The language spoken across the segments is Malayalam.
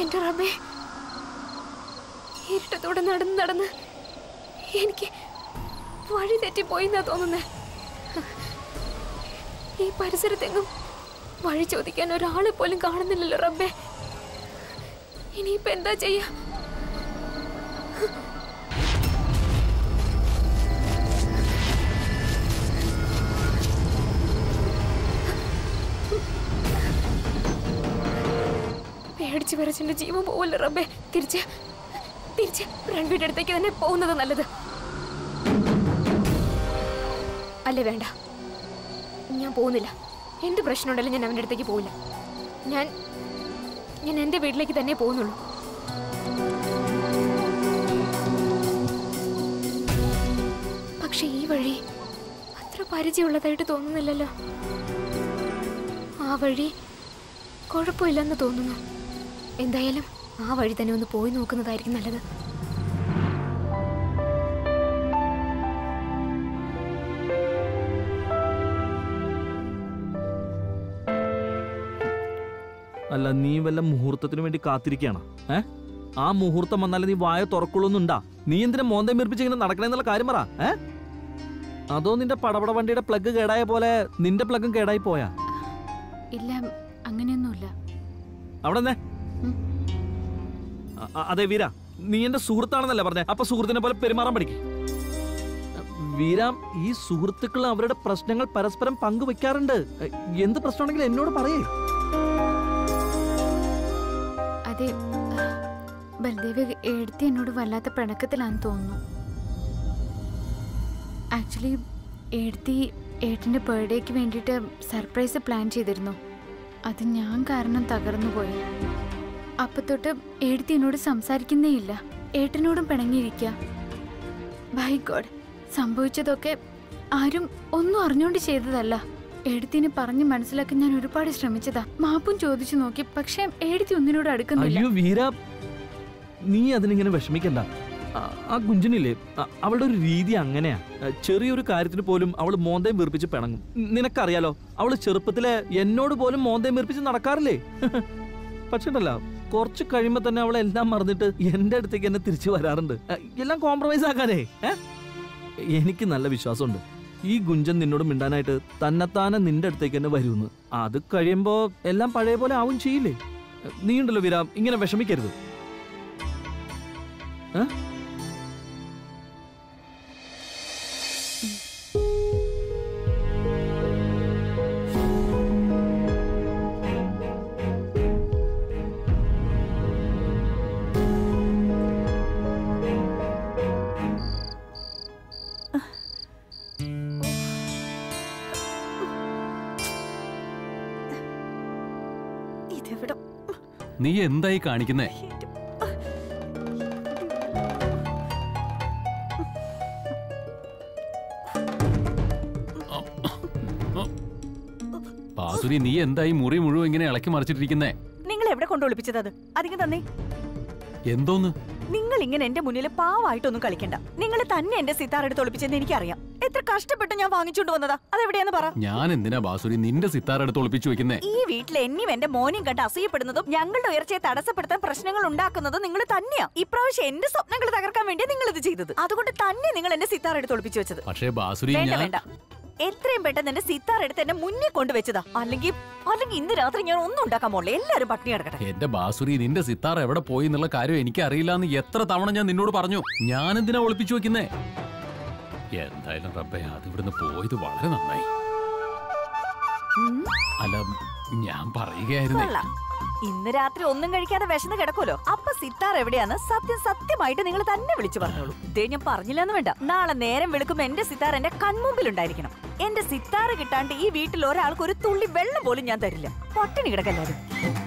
എന്റെ റബ്ബേ ഇരുട്ടത്തോടെ നടന്ന് നടന്ന് എനിക്ക് വഴി തെറ്റിപ്പോയി എന്നാ തോന്നുന്നേ ഈ പരിസരത്തെങ്ങും വഴി ചോദിക്കാൻ ഒരാളെ പോലും കാണുന്നില്ലല്ലോ റബ്ബേ ഇനിയിപ്പോ എന്താ ചെയ്യാ പേടിച്ച് വിറച്ചെന്റെ ജീവൻ പോവല്ലോ റബ്ബേ തിരിച്ച് തിരിച്ച് രൺവീടെ അടുത്തേക്ക് തന്നെ പോകുന്നത് നല്ലത് അല്ലേ വേണ്ട ഞാൻ പോകുന്നില്ല എന്ത് പ്രശ്നമുണ്ടല്ലോ ഞാൻ അവൻ്റെ അടുത്തേക്ക് പോവില്ല ഞാൻ ഞാൻ എൻ്റെ വീട്ടിലേക്ക് തന്നെ പോകുന്നുള്ളൂ പക്ഷെ ഈ വഴി അത്ര പരിചയമുള്ളതായിട്ട് തോന്നുന്നില്ലല്ലോ ആ വഴി കുഴപ്പമില്ലെന്ന് തോന്നുന്നു എന്തായാലും ആ വഴി തന്നെ ഒന്ന് പോയി നോക്കുന്നതായിരിക്കും നല്ലത് അല്ല നീ വല്ല മുഹൂർത്തത്തിന് വേണ്ടി കാത്തിരിക്കുകയാണ് ഏ ആ മുഹൂർത്തം വന്നാലേ നീ വായ തുറക്കുള്ളൂന്നുണ്ടാ നീ എന്തിനാ മോന്തം വീർപ്പിച്ച് ഇങ്ങനെ നടക്കണേന്നുള്ള കാര്യം പറ ഏ അതോ നിന്റെ പടപട വണ്ടിയുടെ പ്ലഗ് കേടായ പോലെ നിന്റെ പ്ലഗും കേടായി പോയാ ഇല്ല അങ്ങനെയൊന്നുമില്ല അവിടെ നിന്നേ. അ- അ- അതെ വീര നീ എന്റെ സുഹൃത്താണെന്നല്ലേ പറഞ്ഞേ അപ്പൊ സുഹൃത്തിനെ പോലെ പെരുമാറാൻ പഠിക്കും വീര ഈ സുഹൃത്തുക്കൾ അവരുടെ പ്രശ്നങ്ങൾ പരസ്പരം പങ്കുവെക്കാറുണ്ട് എ, എന്ത് പ്രശ്നമാണെങ്കിലും എന്നോട് പറയേ അതെ ബൽദേവ് എഴുത്തി എന്നോട് വല്ലാത്ത പിണക്കത്തിലാന്ന് തോന്നുന്നു ആക്ച്വലി എഴുത്തി ഏട്ടൻ്റെ ബർത്ത്ഡേക്ക് വേണ്ടിയിട്ട് സർപ്രൈസ് പ്ലാൻ ചെയ്തിരുന്നു അത് ഞാൻ കാരണം തകർന്നു പോയി അപ്പൊ തൊട്ട് എഴുത്തി എന്നോട് സംസാരിക്കുന്നേ ഇല്ല ഏട്ടനോടും പിണങ്ങിയിരിക്കുക ബൈ ഗോഡ് സംഭവിച്ചതൊക്കെ ആരും ഒന്നും അറിഞ്ഞുകൊണ്ട് ചെയ്തതല്ല എഴുത്തിനെ പറഞ്ഞ് മനസ്സിലാക്കാൻ ഞാൻ ഒരുപാട് ശ്രമിച്ചതാ മാപ്പും ചോദിച്ചു നോക്കി പക്ഷെ എഴുത്തി ഒന്നിനോട് അടുക്കുന്നില്ല അയ്യോ വീര നീ അതിനിങ്ങനെ വിഷമിക്കണ്ട ആ- ആ ഗുഞ്ചനില്ലേ അ- അവളുടെ ഒരു രീതി അങ്ങനെയാ അ, ചെറിയൊരു കാര്യത്തിന് പോലും അവൾ മോന്തയും വീർപ്പിച്ച് പിണങ്ങും ന- നിനക്കറിയാലോ അവള് ചെറുപ്പത്തിലെ എന്നോട് പോലും മോന്തയും വീർപ്പിച്ച് നടക്കാറില്ലേ പക്ഷേ ഉണ്ടല്ലോ കുറച്ച് കഴിയുമ്പോ തന്നെ അവൾ എല്ലാം മറന്നിട്ട് എന്റെ അടുത്തേക്ക് എന്നെ തിരിച്ചു വരാറുണ്ട് അ, എല്ലാം കോംപ്രമൈസ് ആക്കാനേ ഏ? എനിക്ക് നല്ല വിശ്വാസമുണ്ട് ഈ ഗുഞ്ചൻ നിന്നോട് മിണ്ടാനായിട്ട് തന്നെത്താനെ നിന്റെ അടുത്തേക്ക് തന്നെ വരുമെന്ന് അത് കഴിയുമ്പോ എല്ലാം പഴയ പോലെ ആവും ചെയ്യില്ലേ നീ ഉണ്ടല്ലോ വീര ഇങ്ങനെ വിഷമിക്കരുത് ഏ? ഇതെവിടെ നീ എന്തായി കാണിക്കുന്നേ പാസുരി നീ എന്തായി മുറി മുഴുവൻ ഇങ്ങനെ ഇളക്കി മറിച്ചിട്ടിരിക്കുന്നേ നിങ്ങൾ എവിടെ കൊണ്ട് ഒളിപ്പിച്ചത് അത് അധികം തന്നെ എന്തോന്ന് നിങ്ങൾ ഇങ്ങനെ എന്റെ മുന്നിൽ പാവായിട്ടൊന്നും കളിക്കണ്ട നിങ്ങൾ തന്നെ എന്റെ സിത്താർ എടുത്ത് ഒളിപ്പിച്ചെന്ന് എനിക്കറിയാം എത്ര കഷ്ടപ്പെട്ട് ഞാൻ വാങ്ങിച്ചുകൊണ്ട് വന്നതാ അതെവിടെയാന്ന് പറ ഞാൻ എന്തിനാ ബാസുരി നിന്റെ സിത്താര എടുത്ത് ഒളിപ്പിച്ചു വെക്കുന്നേ ഈ വീട്ടിൽ എന്നെയും എന്റെ മോനെയും കണ്ട് അസൂയപ്പെടുന്നതും ഞങ്ങളുടെ ഉയർച്ചയെ തടസ്സപ്പെടുത്താൻ പ്രശ്നങ്ങൾ ഉണ്ടാക്കുന്നതും നിങ്ങൾ തന്നെയാ ഇപ്രാവശ്യം എന്റെ സ്വപ്നങ്ങൾ തകർക്കാൻ വേണ്ടിയാ നിങ്ങൾ ഇത് ചെയ്തത് അതുകൊണ്ട് തന്നെ നിങ്ങൾ എന്റെ സിത്താർ എടുത്ത് ഒളിപ്പിച്ചു വെച്ചത് പക്ഷേ ബാസുരി വേണ്ട ഞാൻ വേണ്ട എത്രയും പെട്ടെന്ന് എന്റെ സിത്താർ എടുത്ത് എന്നെ മുന്നിൽ കൊണ്ടുവച്ചതാ അല്ലെങ്കിൽ അല്ലെങ്കിൽ ഇന്ന് രാത്രി ഞാൻ ഒന്നും ഉണ്ടാക്കാൻ പോണില്ല എല്ലാരും പട്ടിണി കിടക്കട്ടെ എന്റെ ബാസുരി നിന്റെ സിത്താർ എവിടെ പോയി എന്നുള്ള കാര്യം എനിക്ക് അറിയില്ല എന്ന് എത്ര തവണ ഞാൻ നിന്നോട് പറഞ്ഞു ഞാൻ എന്തിനാ ഒളിപ്പിച്ചു വെക്കുന്നേ എന്തായാലും റബ്ബേ അത് ഇവിടുന്ന് പോയത് വളരെ നന്നായി ഉം. അല്ല ഞാൻ പറയുകയായിരുന്നേ കൊള്ളാം. ഇന്ന് രാത്രി ഒന്നും കഴിക്കാതെ വിശന്ന് കിടക്കുമല്ലോ അപ്പൊ സിത്താർ എവിടെയാന്ന് സത്യം സത്യമായിട്ട് നിങ്ങൾ തന്നെ വിളിച്ചു പറഞ്ഞോളൂ ഇതേ ഞാൻ പറഞ്ഞില്ലെന്ന് വേണ്ട നാളെ നേരം വെളുക്കുമ്പോ എന്റെ സിത്താർ എന്റെ കൺമുമ്പിൽ ഉണ്ടായിരിക്കണം എന്റെ സിത്താറ് കിട്ടാണ്ട് ഈ വീട്ടിൽ ഒരാൾക്ക് ഒരു തുള്ളി വെള്ളം പോലും ഞാൻ തരില്ല പട്ടിണി കിടക്കല്ലാരും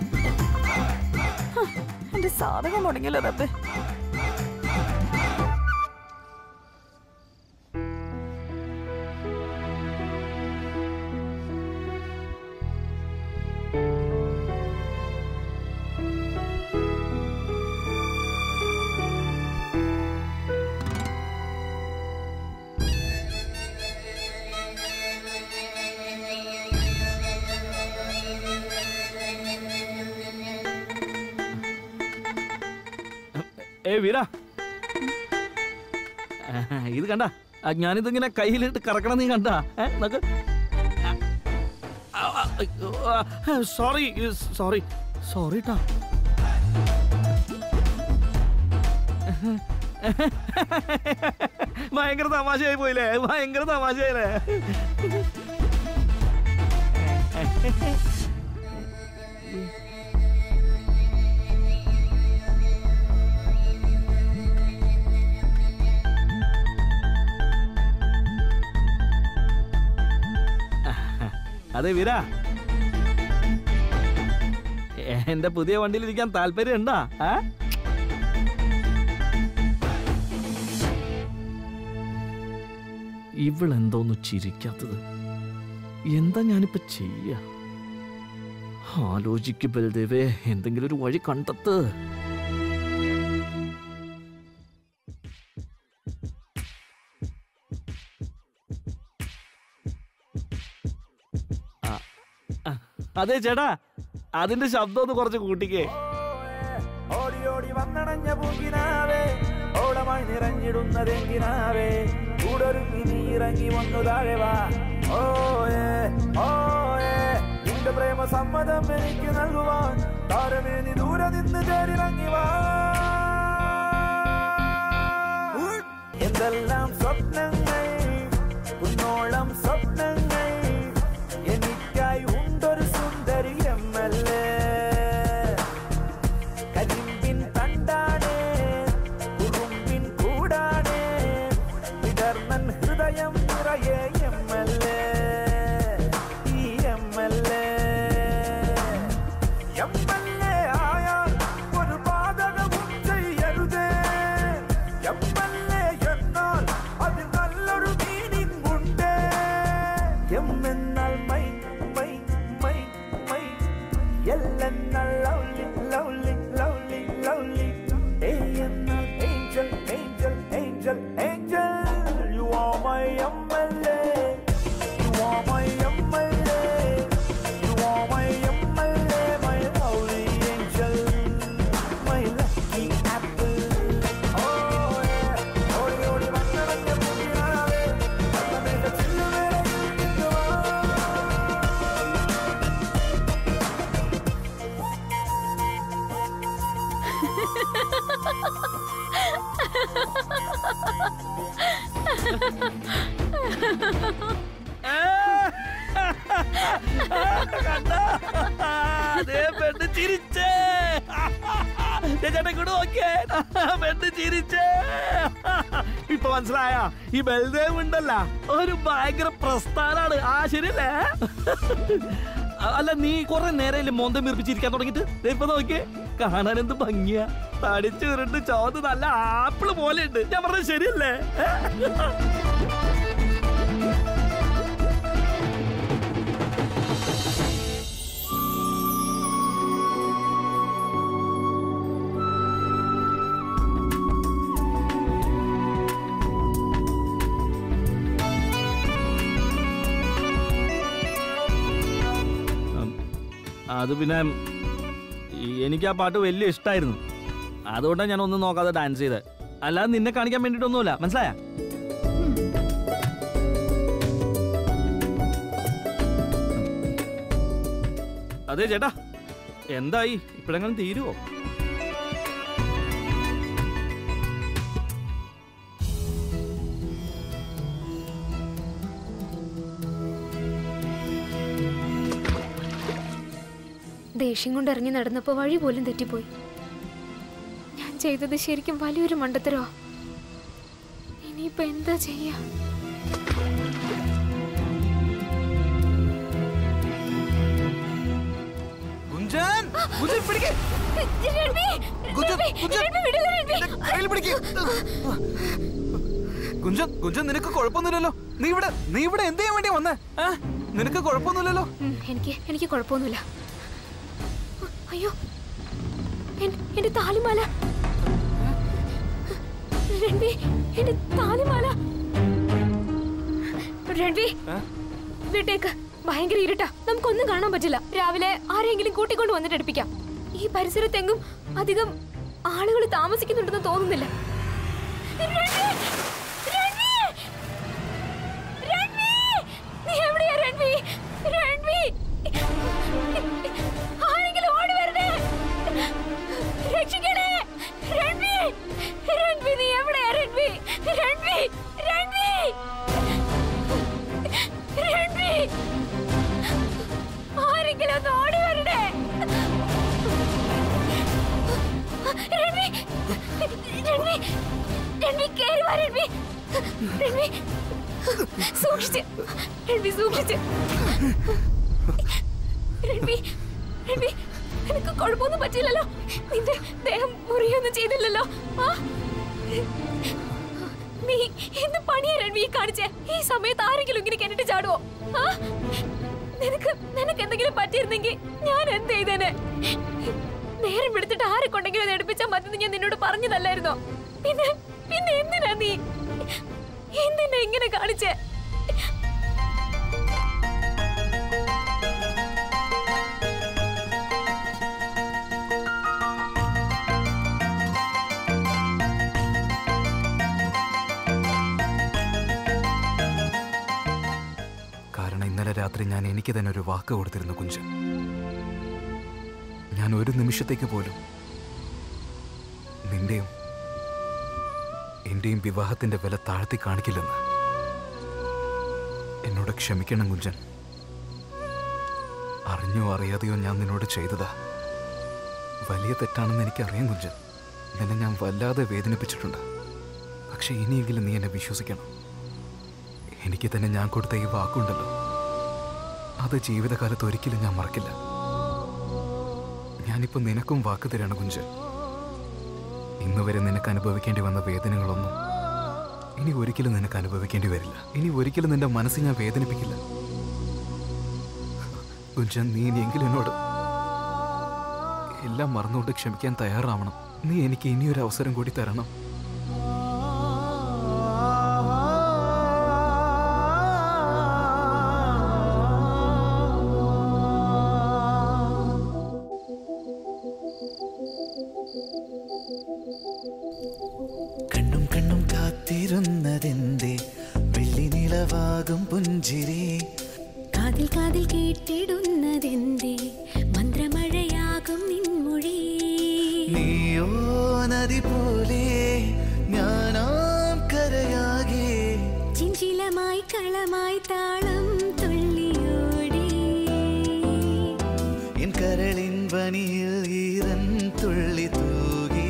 ഹ്, എന്റെ സാധകം മുടങ്ങിയല്ലോ റബ്ബേ ഏ വീര ഇത് കണ്ട ഞാനിതിങ്ങനെ കയ്യിലിട്ട് കറക്കണം നീ കണ്ട നോക്ക് സോറി സോറി സോറി ട്ടാ ഭയങ്കര തമാശയായി പോയില്ലേ ഭയങ്കര തമാശയായില്ലേ അതെ വീര എന്റെ പുതിയ വണ്ടിയിൽ ഇരിക്കാൻ താല്പര്യം ഉണ്ടാ ഇവളെന്തോന്നു ചിരിക്കാത്തത് എന്താ ഞാനിപ്പോ ചെയ്യ ആലോചിക്ക് ബൽദേവേ എന്തെങ്കിലും ഒരു വഴി കണ്ടെത്ത് ആ, ആ, അതെ ചേട്ടാ അതിന്റെ ശബ്ദം ഒന്ന് കുറച്ച് കൂട്ടിക്കേ ഓടി ഓടി വന്നണഞ്ഞ പൂങ്കിനാവേ ഓടമായി നിറഞ്ഞിടുന്നതെങ്കിനാവേ കൂടൊരുങ്ങി നീ ഇറങ്ങി വന്നു താഴെ വാ ഓയേ ഓയേ നിന്റെ പ്രേമ സമ്മതം എനിക്ക് നൽകുവാൻ താരമേ നീ ദൂരെ നിന്ന് ചേരിറങ്ങി വാ എന്തെല്ലാം സ്വപ്നങ്ങൾ കുന്നോളം സ്വപ്നങ്ങൾ എനിക്കായി ഉണ്ടൊരു സുന്ദരി എമ്മല്ലേ കരിമ്പിൻ തണ്ടാണ് കുറുമ്പിൻ കൂടാണ് വിടർന്നൻ ഹൃദയം നിറയെ എമ്മല്ലേ ഈ എമ്മല്ലേ എമ്മല്ലേ ആയാൽ ഒരു പാതകവും ചെയ്യരുതേ എമ്മല്ലേ എന്നാൽ അതിൽ നല്ലൊരു മീനിങ് ഉണ്ട് എമ്മെന്നാൽ മൈ മൈ മൈ മൈ എല്ലെന്നാൽ lovely lovely lovely lovely A എന്നാൽ angel angel angel angel you are my MLA you are my MLA you are my MLA my lovely angel my lucky apple ഓ ഓടി ഓടി വന്നടഞ്ഞ മുന്നിലാവേ അന്നമേറ്റ ചില്ലുവേറെ നിൽക്കുവാ ദേ പെണ്ണ് ചിരിച്ചേ ദേ ചേട്ടാ ഇങ്ങോട്ട് നോക്കിയേ പെണ്ണ് ചിരിച്ചേ ഇപ്പൊ മനസ്സിലായ ഈ ബൽദേവ് ഉണ്ടല്ല ഒരു ഭയങ്കര പ്രസ്ഥാനാണ് ആ ശരിയല്ലേ അല്ല നീ കുറെ നേരം മോന്തം വീർപ്പിച്ചിരിക്കാൻ തുടങ്ങിട്ട് ദേ ഇപ്പൊ നോക്കിയേ കാണാൻ എന്ത് ഭംഗിയാ തടിച്ചു ഉരുണ്ട് ചോന്ന് നല്ല ആപ്പിള് പോലെ ഉണ്ട് ഞാൻ പറഞ്ഞത് ശരിയല്ലേ ഉം, അത് പിന്നെ ഈ- എനിക്ക് ആ പാട്ട് വലിയ ഇഷ്ടമായിരുന്നു അതുകൊണ്ടാണ് ഞാൻ ഒന്നും നോക്കാതെ ഡാൻസ് ചെയ്തത് അല്ലാതെ നിന്നെ കാണിക്കാൻ വേണ്ടിയിട്ടൊന്നുമില്ല മനസ്സിലായ അതെ ചേട്ടാ എന്തായി ഇപ്പോഴെങ്ങനെ തീരുവോ ദേഷ്യം കൊണ്ട് ഇറങ്ങി നടന്നപ്പോൾ വഴി പോലും തെറ്റിപ്പോയി ഞാൻ ചെയ്തത് ശരിക്കും വലിയൊരു മണ്ടത്തരോ ഇനിയിപ്പോ എന്താ ചെയ്യാ ഗുഞ്ചൻ ഗുഞ്ചൻ പിടിക്ക് ഗുഞ്ചൻ ഗുഞ്ചൻ എന്റെ കയ്യിൽ പിടിക്ക് ഗുഞ്ചൻ ഗുഞ്ചൻ നിനക്ക് കുഴപ്പമൊന്നുമില്ലല്ലോ നീ ഇവിടെ നീ ഇവിടെ എന്ത് ചെയ്യാൻ വേണ്ടി വന്നേ ആ? നിനക്ക് കുഴപ്പമൊന്നുമില്ലല്ലോ ഉം, എനിക്ക് എനിക്ക് കുഴപ്പമൊന്നുമില്ല അയ്യോ എൻ- എന്റെ താലിമാല രൺവി എന്റെ താലിമാല രൺവി വിട്ടേക്ക് ഭയങ്കര ഇരുട്ടാ നമുക്കൊന്നും കാണാൻ പറ്റില്ല രാവിലെ ആരെങ്കിലും കൂട്ടിക്കൊണ്ട് വന്നിട്ട് അടുപ്പിക്കാം ഈ പരിസരത്തെങ്ങും അധികം ആളുകൾ താമസിക്കുന്നുണ്ടെന്ന് തോന്നുന്നില്ല രൺവി! രൺവി! രൺവി! നീ എവിടെയാ രൺവി? രൺവി! ആരെങ്കിലും ഓടി വരണേ! രക്ഷിക്കണേ! രൺവി! രൺവി, നീ എവിടെയാ രൺവി? രൺവി! രൺവി! രൺവി! ആരെങ്കിലും ഒന്ന് ഓടി വരണേ രൺവി രൺവി രൺവി കേറി വാ രൺവി രൺവി സൂക്ഷിച്ച് രൺവി സൂക്ഷിച്ച് രൺവി രൺവി നിനക്ക് കുഴപ്പമൊന്നും പറ്റില്ലല്ലോ നിന്റെ ദേഹം മുറിയൊന്നും ചെയ്തില്ലല്ലോ ആ നീ എന്ത് പണിയാ രൺവി ഈ കാണിച്ചേ ഈ സമയത്ത് ആരെങ്കിലും ഇങ്ങനെ കിണറ്റ് ചാടുവോ ആ നിനക്ക് നിനക്ക് എന്തെങ്കിലും പറ്റിയിരുന്നെങ്കിൽ ഞാൻ എന്ത് ചെയ്തേനെ നേരം എടുത്തിട്ട് ആരെ കൊണ്ടെങ്കിലും അത് എടുപ്പിച്ചാൽ മതി ഞാൻ നിന്നോട് പറഞ്ഞതല്ലായിരുന്നോ പിന്നെ പിന്നെ എന്തിനാ നീ എന്തിനാ ഇങ്ങനെ കാണിച്ചേ കാരണം ഇന്നലെ രാത്രി ഞാൻ എനിക്ക് തന്നെ ഒരു വാക്ക് കൊടുത്തിരുന്നു കുഞ്ചൻ ഞാൻ ഒരു നിമിഷത്തേക്ക് പോലും നിന്റെയും എന്റെയും വിവാഹത്തിന്റെ വില താഴ്ത്തി കാണിക്കില്ലെന്ന് എന്നോട് ക്ഷമിക്കണം കുഞ്ചൻ അറിഞ്ഞോ അറിയാതെയോ ഞാൻ നിന്നോട് ചെയ്തതാ വലിയ തെറ്റാണെന്ന് എനിക്കറിയാം കുഞ്ചൻ നിന്നെ ഞാൻ വല്ലാതെ വേദനിപ്പിച്ചിട്ടുണ്ട് പക്ഷെ ഇനിയെങ്കിലും നീ എന്നെ വിശ്വസിക്കണം എനിക്ക് തന്നെ ഞാൻ കൊടുത്ത ഈ വാക്കുണ്ടല്ലോ അത് ജീവിതകാലത്ത് ഒരിക്കലും ഞാൻ മറക്കില്ല ഞാനിപ്പോ നിനക്കും വാക്ക് തരാണ് കുഞ്ചൻ ഇന്ന് വരെ നിനക്ക് അനുഭവിക്കേണ്ടി വന്ന വേദനകളൊന്നും ഇനി ഒരിക്കലും നിനക്ക് അനുഭവിക്കേണ്ടി വരില്ല ഇനി ഒരിക്കലും നിന്റെ മനസ്സ് ഞാൻ വേദനിപ്പിക്കില്ല കുഞ്ചൻ നീ ഇനിയെങ്കിലും എന്നോട് എല്ലാം മറന്നുകൊണ്ട് ക്ഷമിക്കാൻ തയ്യാറാവണം നീ എനിക്ക് ഇനിയൊരു അവസരം കൂടി തരണം കണ്ണും കണ്ണും കാത്തിരുന്നതെന്തേ വെള്ളി നിലവാകും പുഞ്ചിരി കാതിൽ കാതിൽ കേട്ടിടുന്നതെന്തേ മന്ത്രമഴയാകും നിൻമൊഴി നീയോ നദി പോലെ ഞാനാം കരയാകെ ചിഞ്ചിലമായി കളമായി താളം തുള്ളിയോടി എൻ കരളിൻ പനിയിൽ ഈരൻ തുള്ളി തൂകി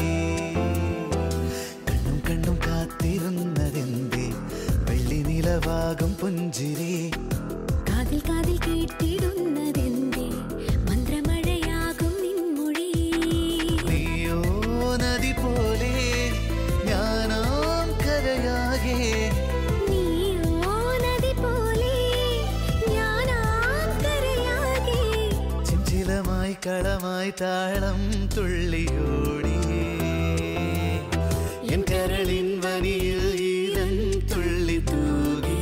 കണ്ണും കണ്ണും കാത്തിരുന്നതെന്തേ വെള്ളി നിലവാകും പുഞ്ചിരി കാതിൽ കാതിൽ കേട്ടിടുന്നതെന്തേ മന്ത്രമഴയാകും നിൻമൊഴി നീയോ നദി പോലെ ഞാനാം കരയാകെ നീയോ നദി പോലെ ഞാനാം കരയാകെ ചിഞ്ചിലമായി കളമായി താളം തുള്ളിയോടി എൻ കരളിൻ വനിയിൽ ഈരൻ തുള്ളി തൂകി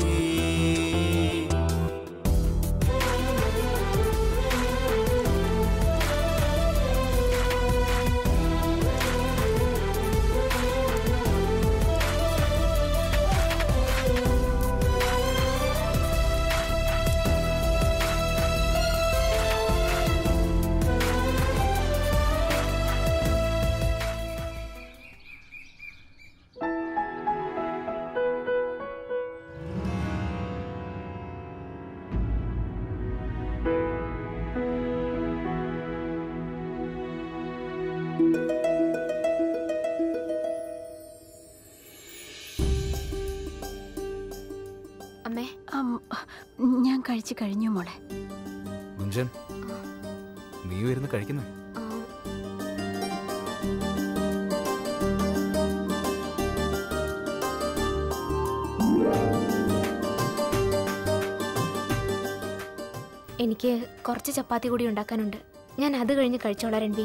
അമ്മേ അം, ഞാൻ കഴിച്ചു കഴിഞ്ഞു മോളെ കുഞ്ചൻ നീ വരുന്ന് കഴിക്കുന്നേ ആ, എനിക്ക് കുറച്ച് ചപ്പാത്തി കൂടി ഉണ്ടാക്കാനുണ്ട് ഞാൻ അത് കഴിഞ്ഞ് കഴിച്ചോളാം രൺവി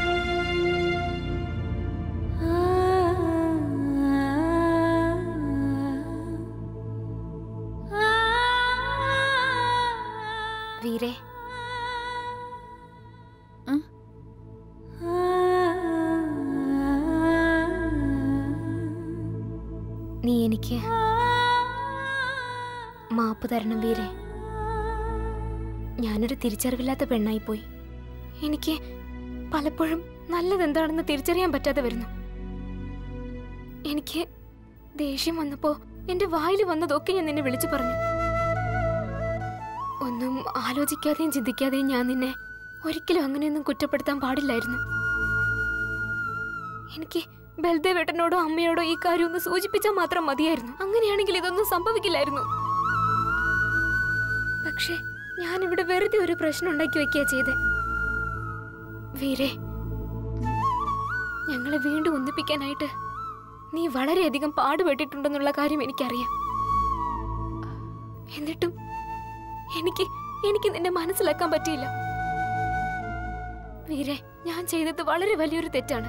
ആ നീ എനിക്ക് മാപ്പ് തരണം വീരെ ഞാനൊരു തിരിച്ചറിവില്ലാത്ത പെണ്ണായി പോയി എനിക്ക് പലപ്പോഴും നല്ലതെന്താണെന്ന് തിരിച്ചറിയാൻ പറ്റാതെ വരുന്നു എനിക്ക് ദേഷ്യം വന്നപ്പോ എന്റെ വായിൽ വന്നതൊക്കെ ഞാൻ നിന്നെ വിളിച്ചു പറഞ്ഞു ഒന്നും ആലോചിക്കാതെയും ചിന്തിക്കാതെയും ഞാൻ നിന്നെ ഒരിക്കലും അങ്ങനെയൊന്നും കുറ്റപ്പെടുത്താൻ പാടില്ലായിരുന്നു എനിക്ക് ബൽദേവേട്ടനോടോ അമ്മയോടോ ഈ കാര്യം ഒന്ന് സൂചിപ്പിച്ചാൽ മാത്രം മതിയായിരുന്നു അങ്ങനെയാണെങ്കിൽ ഇതൊന്നും സംഭവിക്കില്ലായിരുന്നു പക്ഷേ ഞാനിവിടെ വെറുതെ ഒരു പ്രശ്നം ഉണ്ടാക്കി വെക്കുക ചെയ്തേ വീരേ ഞങ്ങളെ വീണ്ടും ഒന്നിപ്പിക്കാനായിട്ട് നീ വളരെയധികം പാടുപെട്ടിട്ടുണ്ടെന്നുള്ള കാര്യം എനിക്കറിയാം എന്നിട്ടും എനിക്ക് എനിക്ക് നിന്നെ മനസ്സിലാക്കാൻ പറ്റിയില്ല വീരെ ഞാൻ ചെയ്തത് വളരെ വലിയൊരു തെറ്റാണ്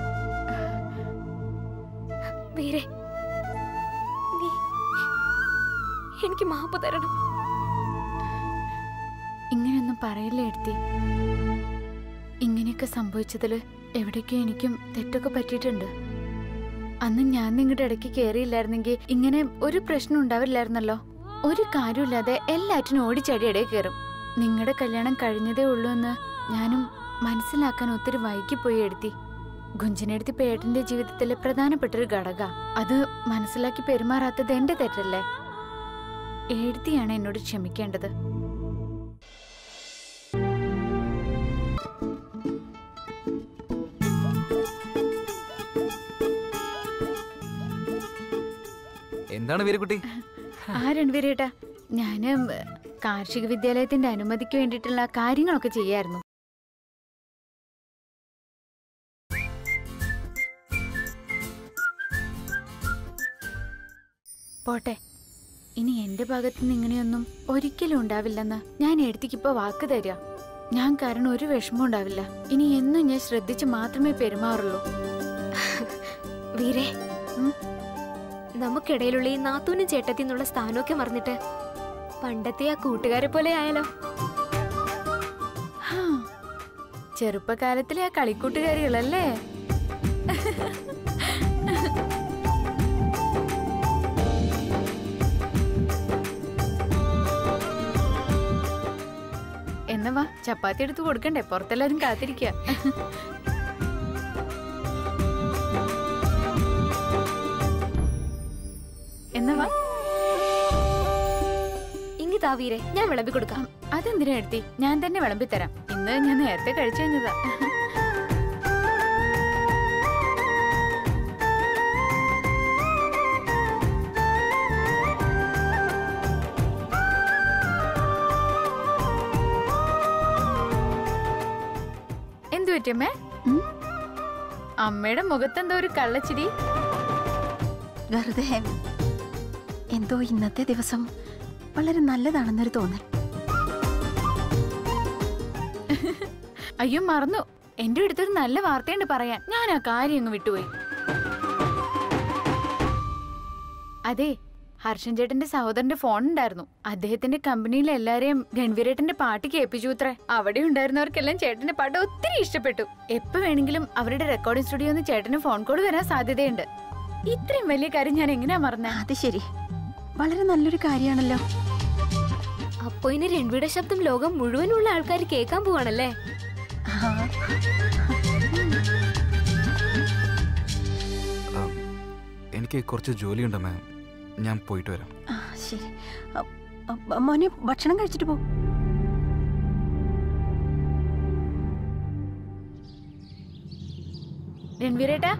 വീരെ നീ എനിക്ക് മാപ്പ് തരണം ഇങ്ങനെയൊന്നും പറയില്ല എടുത്തി ഇങ്ങനെയൊക്കെ സംഭവിച്ചതിൽ എവിടേക്കോ എനിക്കും തെറ്റൊക്കെ പറ്റിയിട്ടുണ്ട് അന്ന് ഞാൻ നിങ്ങളുടെ ഇടയ്ക്ക് കയറിയില്ലായിരുന്നെങ്കിൽ ഇങ്ങനെ ഒരു പ്രശ്നം ഉണ്ടാവില്ലായിരുന്നല്ലോ ഒരു കാര്യമില്ലാതെ എല്ലാറ്റിനും ഓടിച്ചടി ഇടയിൽ കയറും നിങ്ങളുടെ കല്യാണം കഴിഞ്ഞതേ ഉള്ളൂ എന്ന് ഞാനും മനസ്സിലാക്കാൻ ഒത്തിരി വൈകിപ്പോയി എടുത്തി ഗുഞ്ചനെടുത്തി പേട്ടന്റെ ജീവിതത്തിലെ പ്രധാനപ്പെട്ട ഒരു ഘടക അത് മനസ്സിലാക്കി പെരുമാറാത്തത് എന്റെ തെറ്റല്ലേ എഴുത്തിയാണ് എന്നോട് ക്ഷമിക്കേണ്ടത് എന്താണ് വീരക്കുട്ടി ആ രണ്ടുപേരേട്ടാ ഞാന് കാർഷിക വിദ്യാലയത്തിന്റെ അനുമതിക്ക് വേണ്ടിയിട്ടുള്ള കാര്യങ്ങളൊക്കെ ചെയ്യായിരുന്നു പോട്ടെ ഇനി എന്റെ ഭാഗത്തുനിന്ന് ഇങ്ങനെയൊന്നും ഒരിക്കലും ഉണ്ടാവില്ലെന്ന് ഞാൻ എടുത്തിക്കിപ്പോ വാക്ക് തരിക ഞാൻ കാരണം ഒരു വിഷമം ഉണ്ടാവില്ല ഇനി എന്നും ഞാൻ ശ്രദ്ധിച്ച് മാത്രമേ പെരുമാറുള്ളൂ വീരേ ഉം. നമുക്കിടയിലുള്ള ഈ നാത്തൂനും ചേട്ടത്തി എന്നുള്ള സ്ഥാനമൊക്കെ മറന്നിട്ട് പണ്ടത്തെ ആ കൂട്ടുകാരെ പോലെ ആയാലോ ഹാ, ചെറുപ്പകാലത്തിലെ ആ കളിക്കൂട്ടുകാരികളല്ലേ എന്നാ വാ ചപ്പാത്തി എടുത്ത് കൊടുക്കണ്ടേ പുറത്തെല്ലാരും കാത്തിരിക്കുക എന്നാ വാ ഇങ്ങി താ വീരേ ഞാൻ വിളമ്പി കൊടുക്കാം അതെന്തിനാ എടുത്തി ഞാൻ തന്നെ വിളമ്പി തരാം ഇന്ന് ഞാൻ നേരത്തെ കഴിച്ചു കഴിഞ്ഞതാ എന്തു പറ്റിയമ്മേ അമ്മയുടെ മുഖത്തെന്തോ ഒരു കള്ളച്ചിരി വെറുതെ എന്തോ ഇന്നത്തെ ദിവസം വളരെ നല്ലതാണെന്നൊരു തോന്നൽ അയ്യോ മറന്നു എന്റെ അടുത്തൊരു നല്ല വാർത്തയുണ്ട് പറയാൻ ഞാൻ ആ കാര്യം അങ്ങ് വിട്ടുപോയി അതെ ഹർഷൻ ചേട്ടന്റെ സഹോദരന്റെ ഫോൺ ഉണ്ടായിരുന്നു അദ്ദേഹത്തിന്റെ കമ്പനിയിലെ എല്ലാരെയും ഗൺവീരേട്ടന്റെ പാട്ട് കേൾപ്പിച്ചു അത്രേ അവിടെ ഉണ്ടായിരുന്നവർക്കെല്ലാം ചേട്ടന്റെ പാട്ട് ഒത്തിരി ഇഷ്ടപ്പെട്ടു എപ്പോ വേണമെങ്കിലും അവരുടെ റെക്കോർഡിംഗ് സ്റ്റുഡിയോ ചേട്ടന് ഫോൺ കോൾ വരാൻ സാധ്യതയുണ്ട് ഇത്രയും വലിയ കാര്യം ഞാൻ എങ്ങനെയാ മറന്നേ അത് ശരി വളരെ നല്ലൊരു കാര്യമാണല്ലോ അപ്പൊ ഇനി രൺവീടെ ശബ്ദം ലോകം മുഴുവനുള്ള ആൾക്കാർ കേൾക്കാൻ പോവാണല്ലേ ആ, എനിക്ക് കുറച്ച് ജോലിയുണ്ട് മാം ഞാൻ പോയിട്ട് വരാം ആ ശരി അ, അ, മോനെ ഭക്ഷണം കഴിച്ചിട്ട് പോ രൺവീരേട്ടാ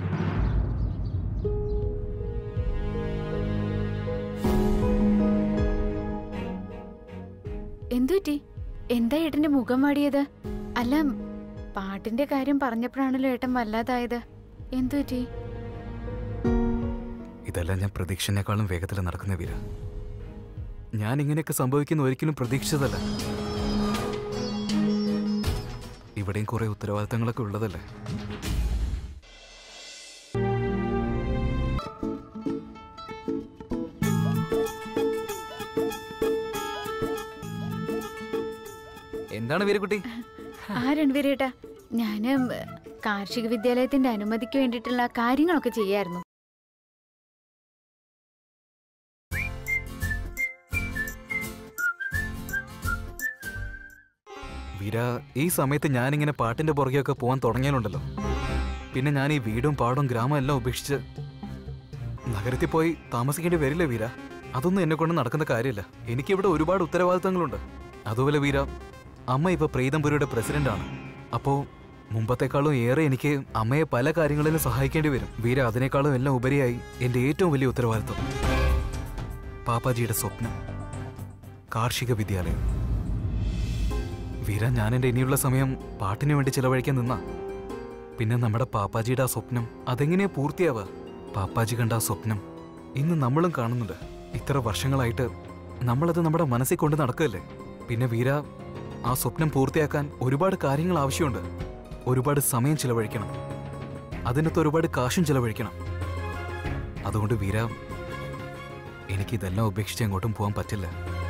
എന്തുപറ്റി എന്താ ഏട്ടന്റെ മുഖം വാടിയത് അല്ല പാട്ടിന്റെ കാര്യം പറഞ്ഞപ്പോഴാണല്ലോ ഏട്ടൻ വല്ലാതായത് എന്തുപറ്റി ഇതെല്ലാം ഞാൻ പ്രതീക്ഷനേക്കാളും വേഗത്തിൽ നടക്കുന്ന വീര ഞാൻ ഇങ്ങനെയൊക്കെ സംഭവിക്കുന്ന ഒരിക്കലും പ്രതീക്ഷിച്ചതല്ല ഇവിടെയും കുറെ ഉത്തരവാദിത്തങ്ങളൊക്കെ ഉള്ളതല്ലേ എന്താണ് വീരക്കുട്ടി ആ രൺവീരേട്ടാ ഞാന് കാർഷിക വിദ്യാലയത്തിന്റെ അനുമതിക്ക് വേണ്ടിയിട്ടുള്ള കാര്യങ്ങളൊക്കെ ചെയ്യായിരുന്നു വീര ഈ സമയത്ത് ഞാനിങ്ങനെ പാട്ടിന്റെ പുറകെയൊക്കെ പോകാൻ തുടങ്ങിയാലുണ്ടല്ലോ പിന്നെ ഞാൻ ഈ വീടും പാടും ഗ്രാമം എല്ലാം ഉപേക്ഷിച്ച് നഗരത്തിൽ പോയി താമസിക്കേണ്ടി വരില്ല വീര അതൊന്നും എന്നെ കൊണ്ട് നടക്കുന്ന കാര്യമില്ല എനിക്കിവിടെ ഒരുപാട് ഉത്തരവാദിത്തങ്ങളുണ്ട് അതുപോലെ വീര അമ്മ ഇപ്പൊ പ്രീതംപുരിയുടെ പ്രസിഡന്റ് ആണ് അപ്പോ മുമ്പത്തെക്കാളും ഏറെ എനിക്ക് അമ്മയെ പല കാര്യങ്ങളിലും സഹായിക്കേണ്ടി വരും വീര അതിനേക്കാളും എല്ലാം ഉപരിയായി എന്റെ ഏറ്റവും വലിയ ഉത്തരവാദിത്വം പാപ്പാജിയുടെ സ്വപ്നം കാർഷിക വിദ്യാലയം വീര ഞാൻ എൻ്റെ ഇനിയുള്ള സമയം പാട്ടിന് വേണ്ടി ചിലവഴിക്കാൻ നിന്ന പിന്നെ നമ്മുടെ പാപ്പാജിയുടെ ആ സ്വപ്നം അതെങ്ങനെയാ പൂർത്തിയാവുക പാപ്പാജി കണ്ട ആ സ്വപ്നം ഇന്ന് നമ്മളും കാണുന്നുണ്ട് ഇത്ര വർഷങ്ങളായിട്ട് നമ്മളത് നമ്മുടെ മനസ്സിൽ കൊണ്ട് നടക്കുകയല്ലേ പിന്നെ വീര ആ സ്വപ്നം പൂർത്തിയാക്കാൻ ഒരുപാട് കാര്യങ്ങൾ ആവശ്യമുണ്ട് ഒരുപാട് സമയം ചിലവഴിക്കണം അതിനകത്ത് ഒരുപാട് കാശും ചിലവഴിക്കണം അതുകൊണ്ട് വീര എനിക്കിതെല്ലാം ഉപേക്ഷിച്ച് എങ്ങോട്ടും പോകാൻ പറ്റില്ല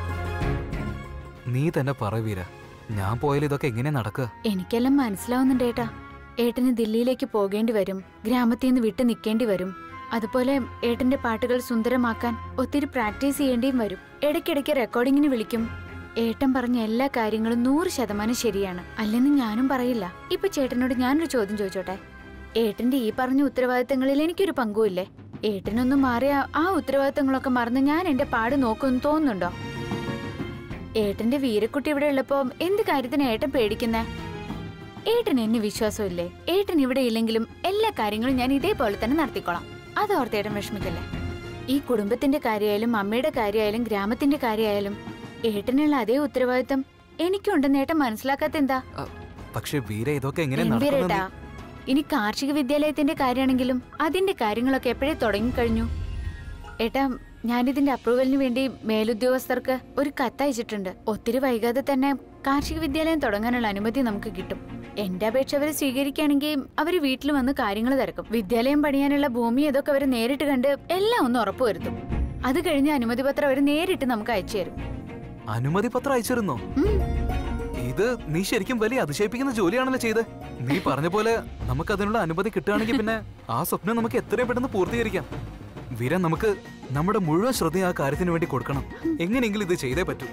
നീ തന്നെ പറ വീര ഞാൻ പോയാൽ ഇതൊക്കെ എങ്ങനെ നടക്കുക എനിക്കെല്ലാം മനസ്സിലാവുന്നുണ്ട് ഏട്ടാ ഏട്ടന് ദില്ലിയിലേക്ക് പോകേണ്ടി വരും ഗ്രാമത്തിൽ നിന്ന് വിട്ടു നിൽക്കേണ്ടി വരും അതുപോലെ ഏട്ടന്റെ പാട്ടുകൾ സുന്ദരമാക്കാൻ ഒത്തിരി പ്രാക്ടീസ് ചെയ്യേണ്ടിയും വരും ഇടയ്ക്കിടയ്ക്ക് റെക്കോർഡിങ്ങിന് വിളിക്കും ഏട്ടൻ പറഞ്ഞ എല്ലാ കാര്യങ്ങളും നൂറ് ശതമാനം ശരിയാണ് അല്ലെന്ന് ഞാനും പറയില്ല ഇപ്പൊ ചേട്ടനോട് ഞാനൊരു ചോദ്യം ചോദിച്ചോട്ടെ ഏട്ടന്റെ ഈ പറഞ്ഞ ഉത്തരവാദിത്തങ്ങളിൽ എനിക്കൊരു പങ്കുമില്ലേ ഏട്ടനൊന്നും മാറിയ ആ ഉത്തരവാദിത്തങ്ങളൊക്കെ മറന്ന് ഞാൻ എന്റെ പാട് നോക്കുമെന്ന് തോന്നുന്നുണ്ടോ ഏട്ടന്റെ വീരക്കുട്ടി ഇവിടെ ഉള്ളപ്പോ എന്ത് കാര്യത്തിന് ഏട്ടൻ പേടിക്കുന്നേ ഏട്ടൻ എന്നെ വിശ്വാസമില്ലേ ഏട്ടൻ ഇവിടെ ഇല്ലെങ്കിലും എല്ലാ കാര്യങ്ങളും ഞാൻ ഇതേപോലെ തന്നെ നടത്തിക്കോളാം അത് ഓർത്ത് ഏട്ടൻ വിഷമിക്കല്ലേ ഈ കുടുംബത്തിന്റെ കാര്യമായാലും അമ്മയുടെ കാര്യമായാലും ഗ്രാമത്തിന്റെ കാര്യമായാലും ഏട്ടനുള്ള അതേ ഉത്തരവാദിത്തം എനിക്കുണ്ടെന്ന് ഏട്ടൻ മനസ്സിലാക്കാത്ത എന്താ പക്ഷെ വീര ഇതൊക്കെ എങ്ങനെ ഗംഭീരേട്ടാ നടക്കുന്നത് ഇനി കാർഷിക വിദ്യാലയത്തിന്റെ കാര്യമാണെങ്കിലും അതിന്റെ കാര്യങ്ങളൊക്കെ എപ്പോഴേ തുടങ്ങിക്കഴിഞ്ഞു ഏട്ടാ ഞാനിതിന്റെ അപ്രൂവലിന് വേണ്ടി മേലുദ്യോഗസ്ഥർക്ക് ഒരു കത്തയച്ചിട്ടുണ്ട് ഒത്തിരി വൈകാതെ തന്നെ കാർഷിക വിദ്യാലയം തുടങ്ങാനുള്ള അനുമതി നമുക്ക് കിട്ടും എന്റെ അപേക്ഷ അവര് സ്വീകരിക്കുകയാണെങ്കിൽ അവര് വീട്ടിൽ വന്ന് കാര്യങ്ങൾ തിരക്കും വിദ്യാലയം പണിയാനുള്ള ഭൂമി ഇതൊക്കെ അവര് നേരിട്ട് കണ്ട് എല്ലാം ഒന്ന് ഉറപ്പുവരുത്തും അത് കഴിഞ്ഞ് അനുമതി പത്രം അവര് നേരിട്ട് നമുക്ക് അയച്ചു തരും അനുമതി പത്രം അയച്ചിരുന്നോ ഉം. ഇത് നീ ശരിക്കും വലിയ അതിശയിപ്പിക്കുന്ന ജോലിയാണല്ലോ ചെയ്ത് നീ പറഞ്ഞ പോലെ നമുക്ക് അതിനുള്ള അനുമതി കിട്ടുകയാണെങ്കിൽ പിന്നെ ആ സ്വപ്നം നമുക്ക് എത്രയും പെട്ടെന്ന് പൂർത്തീകരിക്കാം വീര നമുക്ക് നമ്മുടെ മുഴുവൻ ശ്രദ്ധ ആ കാര്യത്തിന് വേണ്ടി കൊടുക്കണം എങ്ങനെയെങ്കിലും ഇത് ചെയ്തേ പറ്റൂ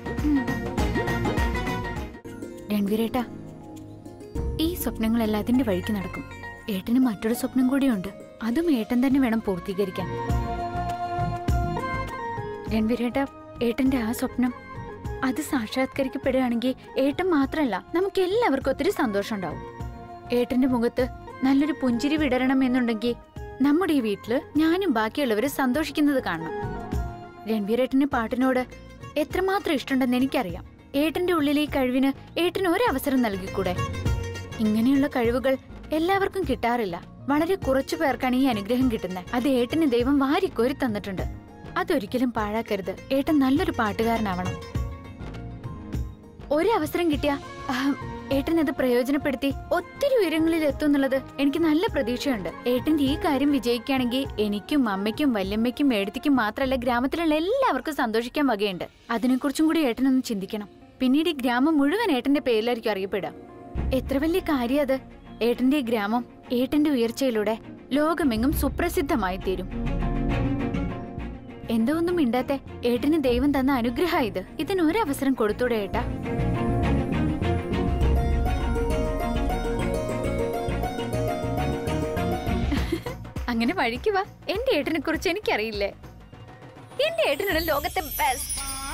രൺവീരേട്ടാ ഈ സ്വപ്നങ്ങളെല്ലാം അതിന്റെ വഴിക്ക് നടക്കും ഏട്ടന് മറ്റൊരു സ്വപ്നം കൂടിയുണ്ട് അതും ഏട്ടൻ തന്നെ വേണം പൂർത്തീകരിക്കാൻ രൺവീരേട്ടാ ഏട്ടന്റെ ആ സ്വപ്നം അത് സാക്ഷാത്കരിക്കപ്പെടുകയാണെങ്കിൽ ഏട്ടൻ മാത്രമല്ല നമുക്ക് എല്ലാവർക്കും ഒത്തിരി സന്തോഷം ഉണ്ടാവും ഏട്ടന്റെ മുഖത്ത് നല്ലൊരു പുഞ്ചിരി വിടരണം എന്നുണ്ടെങ്കിൽ നമ്മുടെ ഈ വീട്ടില് ഞാനും ബാക്കിയുള്ളവര് സന്തോഷിക്കുന്നത് കാണണം രൺവീരേട്ടന് പാട്ടിനോട് എത്രമാത്രം ഇഷ്ടമുണ്ടെന്ന് എനിക്കറിയാം ഏട്ടന്റെ ഉള്ളിലെ ഈ കഴിവിന് ഏട്ടന് ഒരു അവസരം നൽകിക്കൂടെ ഇങ്ങനെയുള്ള കഴിവുകൾ എല്ലാവർക്കും കിട്ടാറില്ല വളരെ കുറച്ചു പേർക്കാണ് ഈ അനുഗ്രഹം കിട്ടുന്നത് അത് ഏട്ടന് ദൈവം വാരിക്കോരി തന്നിട്ടുണ്ട് അതൊരിക്കലും പാഴാക്കരുത് ഏട്ടൻ നല്ലൊരു പാട്ടുകാരനാവണം ഒരു അവസരം കിട്ടിയ ഏട്ടൻ അത് പ്രയോജനപ്പെടുത്തി ഒത്തിരി ഉയരങ്ങളിൽ എത്തും എന്നുള്ളത് എനിക്ക് നല്ല പ്രതീക്ഷയുണ്ട് ഏട്ടന്റെ ഈ കാര്യം വിജയിക്കുകയാണെങ്കിൽ എനിക്കും അമ്മയ്ക്കും വല്യമ്മയ്ക്കും ഏടത്തിക്കും മാത്രമല്ല ഗ്രാമത്തിലുള്ള എല്ലാവർക്കും സന്തോഷിക്കാൻ വകയുണ്ട് അതിനെക്കുറിച്ചും കൂടി ഏട്ടനൊന്ന് ചിന്തിക്കണം പിന്നീട് ഈ ഗ്രാമം മുഴുവൻ ഏട്ടന്റെ പേരിലായിരിക്കും അറിയപ്പെടുക എത്ര വലിയ കാര്യം അത് ഏട്ടന്റെ ഈ ഗ്രാമം ഏട്ടന്റെ ഉയർച്ചയിലൂടെ ലോകമെങ്ങും സുപ്രസിദ്ധമായി തീരും എന്തോ ഒന്നും മിണ്ടാത്തെ ഏട്ടന് ദൈവം തന്ന അനുഗ്രഹ ഇത് ഇതിന് ഒരവസരം കൊടുത്തൂടെ ഏട്ടാ അങ്ങനെ വഴിക്ക് വാ എന്റെ ഏട്ടനെ കുറിച്ച് എനിക്കറിയില്ലേ എന്റെ ഏട്ടനാണ് ലോകത്തെ ബെസ്റ്റ്